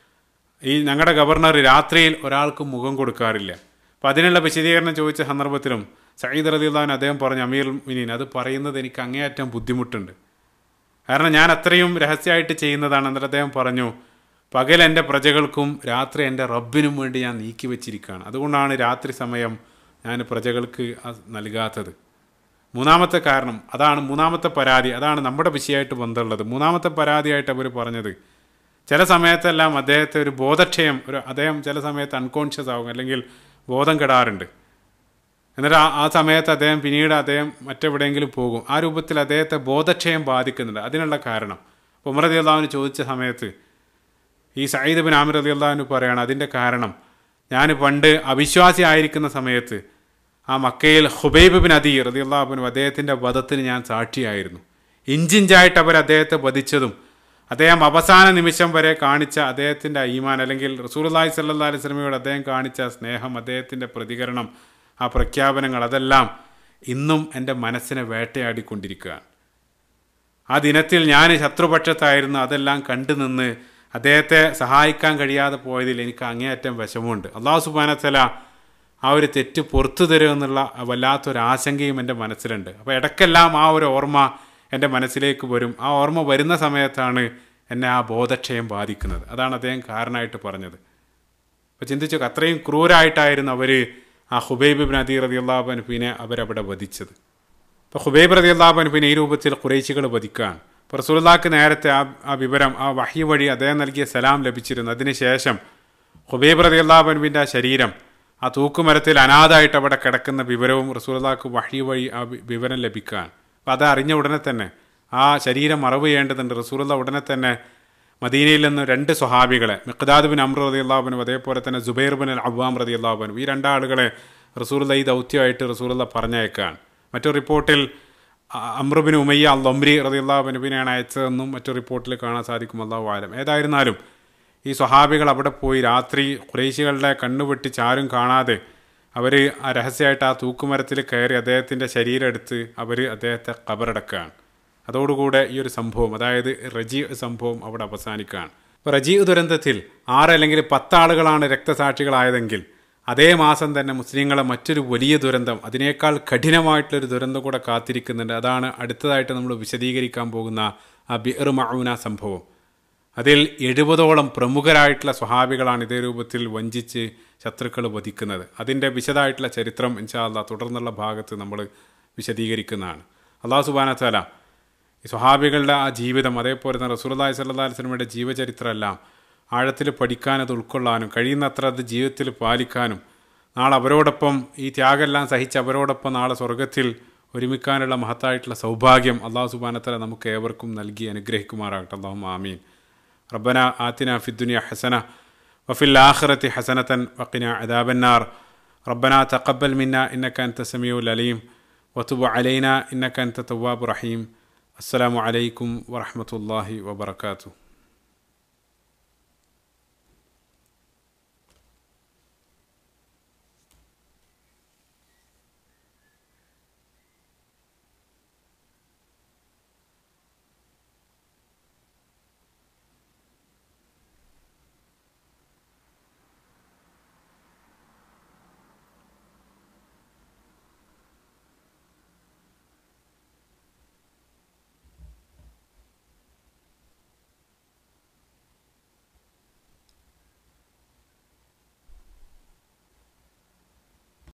ഈ ഞങ്ങളുടെ ഗവർണർ രാത്രിയിൽ ഒരാൾക്ക് മുഖം കൊടുക്കാറില്ല അപ്പോൾ അതിനുള്ള വിശദീകരണം ചോദിച്ച സന്ദർഭത്തിലും സയ്യിദ് റദിയുള്ളവൻ അദ്ദേഹം പറഞ്ഞു അമീർ മിനീൻ അത് പറയുന്നത് എനിക്ക് അങ്ങേയറ്റം ബുദ്ധിമുട്ടുണ്ട് കാരണം ഞാൻ അത്രയും രഹസ്യമായിട്ട് ചെയ്യുന്നതാണ് എന്നിട്ട് അദ്ദേഹം പറഞ്ഞു പകൽ എൻ്റെ പ്രജകൾക്കും രാത്രി എൻ്റെ റബ്ബിനും വേണ്ടി ഞാൻ നീക്കി വെച്ചിരിക്കുകയാണ് അതുകൊണ്ടാണ് രാത്രി സമയം ഞാൻ പ്രജകൾക്ക് അത് നൽകാത്തത് മൂന്നാമത്തെ കാരണം അതാണ് മൂന്നാമത്തെ പരാതി അതാണ് നമ്മുടെ വിഷയമായിട്ട് ബന്ധമുള്ളത് മൂന്നാമത്തെ പരാതിയായിട്ട് അവർ പറഞ്ഞത് ചില സമയത്തെല്ലാം അദ്ദേഹത്തെ ഒരു ബോധക്ഷയം ഒരു അദ്ദേഹം ചില സമയത്ത് അൺകോൺഷ്യസ് ആകും അല്ലെങ്കിൽ ബോധം കെടാറുണ്ട് എന്നിട്ട് ആ ആ സമയത്ത് അദ്ദേഹം പിന്നീട് അദ്ദേഹം മറ്റെവിടെയെങ്കിലും പോകും ആ രൂപത്തിൽ അദ്ദേഹത്തെ ബോധക്ഷയം ബാധിക്കുന്നുണ്ട് അതിനുള്ള കാരണം ഉമർ റതി അള്ളാഹുവിന് ചോദിച്ച സമയത്ത് ഈ സയ്യിദ് ബിൻ ആമിർ റതി അള്ളാഹുവിന് പറയാണ് അതിൻ്റെ കാരണം ഞാൻ പണ്ട് അവിശ്വാസി ആയിരിക്കുന്ന സമയത്ത് ആ മക്കയിൽ ഹുബൈബ് ബിൻ അദി റതി അള്ളാഹുബിനും അദ്ദേഹത്തിൻ്റെ വധത്തിന് ഞാൻ സാക്ഷിയായിരുന്നു ഇഞ്ചിഞ്ചായിട്ട് അവർ അദ്ദേഹത്തെ വധിച്ചതും അദ്ദേഹം അവസാന നിമിഷം വരെ കാണിച്ച അദ്ദേഹത്തിൻ്റെ ഈമാൻ അല്ലെങ്കിൽ റസൂർലായി സല്ലാ അലൈഹി സ്വലമയോട് അദ്ദേഹം കാണിച്ച സ്നേഹം അദ്ദേഹത്തിൻ്റെ പ്രതികരണം ആ പ്രഖ്യാപനങ്ങൾ അതെല്ലാം ഇന്നും എൻ്റെ മനസ്സിനെ വേട്ടയാടിക്കൊണ്ടിരിക്കുകയാണ് ആ ദിനത്തിൽ ഞാൻ ശത്രുപക്ഷത്തായിരുന്നു അതെല്ലാം കണ്ടു നിന്ന് അദ്ദേഹത്തെ സഹായിക്കാൻ കഴിയാതെ പോയതിൽ എനിക്ക് അങ്ങേയറ്റം വിഷമമുണ്ട് അള്ളാഹു സുബാനത്തല ആ ഒരു തെറ്റ് പുറത്തു തരുമെന്നുള്ള വല്ലാത്തൊരു ആശങ്കയും എൻ്റെ മനസ്സിലുണ്ട് അപ്പോൾ ഇടയ്ക്കെല്ലാം ആ ഒരു ഓർമ്മ എൻ്റെ മനസ്സിലേക്ക് വരും ആ ഓർമ്മ വരുന്ന സമയത്താണ് എന്നെ ആ ബോധക്ഷയം ബാധിക്കുന്നത് അതാണ് അദ്ദേഹം കാരണമായിട്ട് പറഞ്ഞത് അപ്പോൾ ചിന്തിച്ചു അത്രയും ക്രൂരായിട്ടായിരുന്നു അവർ ആ ഹുബൈബ് ബിൻ അദീർ റതി അള്ളാഹുബൻഫിനെ അവരവിടെ വധിച്ചത് അപ്പോൾ ഹുബൈബ് റതി അള്ളാഹുബൻഫിനെ ഈ രൂപത്തിൽ കുറേശികൾ വധിക്കുകയാണ് അപ്പോൾ റസൂലുള്ളാക്ക് നേരത്തെ ആ ആ വിവരം ആ വഹി വഴി അദ്ദേഹം നൽകിയ സലാം ലഭിച്ചിരുന്നു അതിനുശേഷം ഹുബൈബ് റതി അള്ളാഹുബൻഫിൻ്റെ ആ ശരീരം ആ തൂക്കുമരത്തിൽ അനാഥായിട്ട് അവിടെ കിടക്കുന്ന വിവരവും റസൂലുള്ളാക്ക് വഹി വഴി ആ വി- വിവരം ലഭിക്കുകയാണ് അപ്പോൾ അത് അറിഞ്ഞ ഉടനെ തന്നെ ആ ശരീരം മറവ് ചെയ്യേണ്ടതുണ്ട് റസൂലുള്ള ഉടനെ തന്നെ മദീനയിൽ നിന്ന് രണ്ട് സ്വഹാബികളെ മിഖ്ദാദ് ബിൻ അമ്ര റതി അള്ളാഹുബനും അതേപോലെ തന്നെ ജുബൈർ ബിൻ അൽ അബ്വാം റതി അള്ളാഹുബനും ഈ രണ്ടാളുകളെ റസൂലുള്ള ഈ ദൗത്യമായിട്ട് റസൂലുള്ള പറഞ്ഞയക്കുകയാണ് മറ്റൊരു റിപ്പോർട്ടിൽ അമ്രുബിൻ ഉമയ്യ അൽ ലംരി റതി അള്ളാഹുബനുബിനെയാണ് അയച്ചതെന്നും മറ്റൊരു റിപ്പോർട്ടിൽ കാണാൻ സാധിക്കും അള്ളാഹു ആലം ഏതായിരുന്നാലും ഈ സ്വഹാബികൾ അവിടെ പോയി രാത്രി കുറേശികളുടെ കണ്ണുപൊട്ടി ചാരും കാണാതെ അവർ ആ രഹസ്യമായിട്ട് ആ തൂക്കുമരത്തിൽ കയറി അദ്ദേഹത്തിൻ്റെ ശരീരം എടുത്ത് അവർ അദ്ദേഹത്തെ കബറടക്കുകയാണ് അതോടുകൂടെ ഈ ഒരു സംഭവം അതായത് റജി സംഭവം അവിടെ അവസാനിക്കുകയാണ് ഇപ്പോൾ റജി ദുരന്തത്തിൽ ആറ് അല്ലെങ്കിൽ പത്താളുകളാണ് രക്തസാക്ഷികളായതെങ്കിൽ അതേ മാസം തന്നെ മുസ്ലിങ്ങളെ മറ്റൊരു വലിയ ദുരന്തം അതിനേക്കാൾ കഠിനമായിട്ടുള്ളൊരു ദുരന്തം കൂടെ കാത്തിരിക്കുന്നുണ്ട് അതാണ് അടുത്തതായിട്ട് നമ്മൾ വിശദീകരിക്കാൻ പോകുന്ന ആ ബിർ മൗന സംഭവം അതിൽ എഴുപതോളം പ്രമുഖരായിട്ടുള്ള സ്വഹാബികളാണ് ഇതേ രൂപത്തിൽ വഞ്ചിച്ച് ശത്രുക്കൾ വധിക്കുന്നത് അതിൻ്റെ വിശദമായിട്ടുള്ള ചരിത്രം ഇൻഷാല്ല തുടർന്നുള്ള ഭാഗത്ത് നമ്മൾ വിശദീകരിക്കുന്നതാണ് അള്ളാഹു സുബാന താല ഈ സ്വഹാബികളുടെ ആ ജീവിതം അതേപോലെ തന്നെ റസൂലുള്ളാഹി സ്വല്ലല്ലാഹി അലൈഹി വസല്ലമയുടെ ജീവചരിത്രമെല്ലാം ആഴത്തിൽ പഠിക്കാൻ അത് ഉൾക്കൊള്ളാനും കഴിയുന്നത്ര അത് ജീവിതത്തിൽ പാലിക്കാനും നാളെ അവരോടൊപ്പം ഈ ത്യാഗമെല്ലാം സഹിച്ച് അവരോടൊപ്പം നാളെ സ്വർഗത്തിൽ ഒരുമിക്കാനുള്ള മഹത്തായിട്ടുള്ള സൗഭാഗ്യം അള്ളാഹു സുബാനത്തല നമുക്ക് ഏവർക്കും നൽകി അനുഗ്രഹിക്കുമാറാകട്ടെ അള്ളാഹു ആമീൻ റബ്ബന ആത്തിന ഫിദ്ദുനിയ ഹസന وفي الآخرة حسنة وقنا عذاب النار ربنا تقبل منا إنك أنت السميع العليم وتب علينا إنك أنت التواب الرحيم السلام عليكم ورحمة الله وبركاته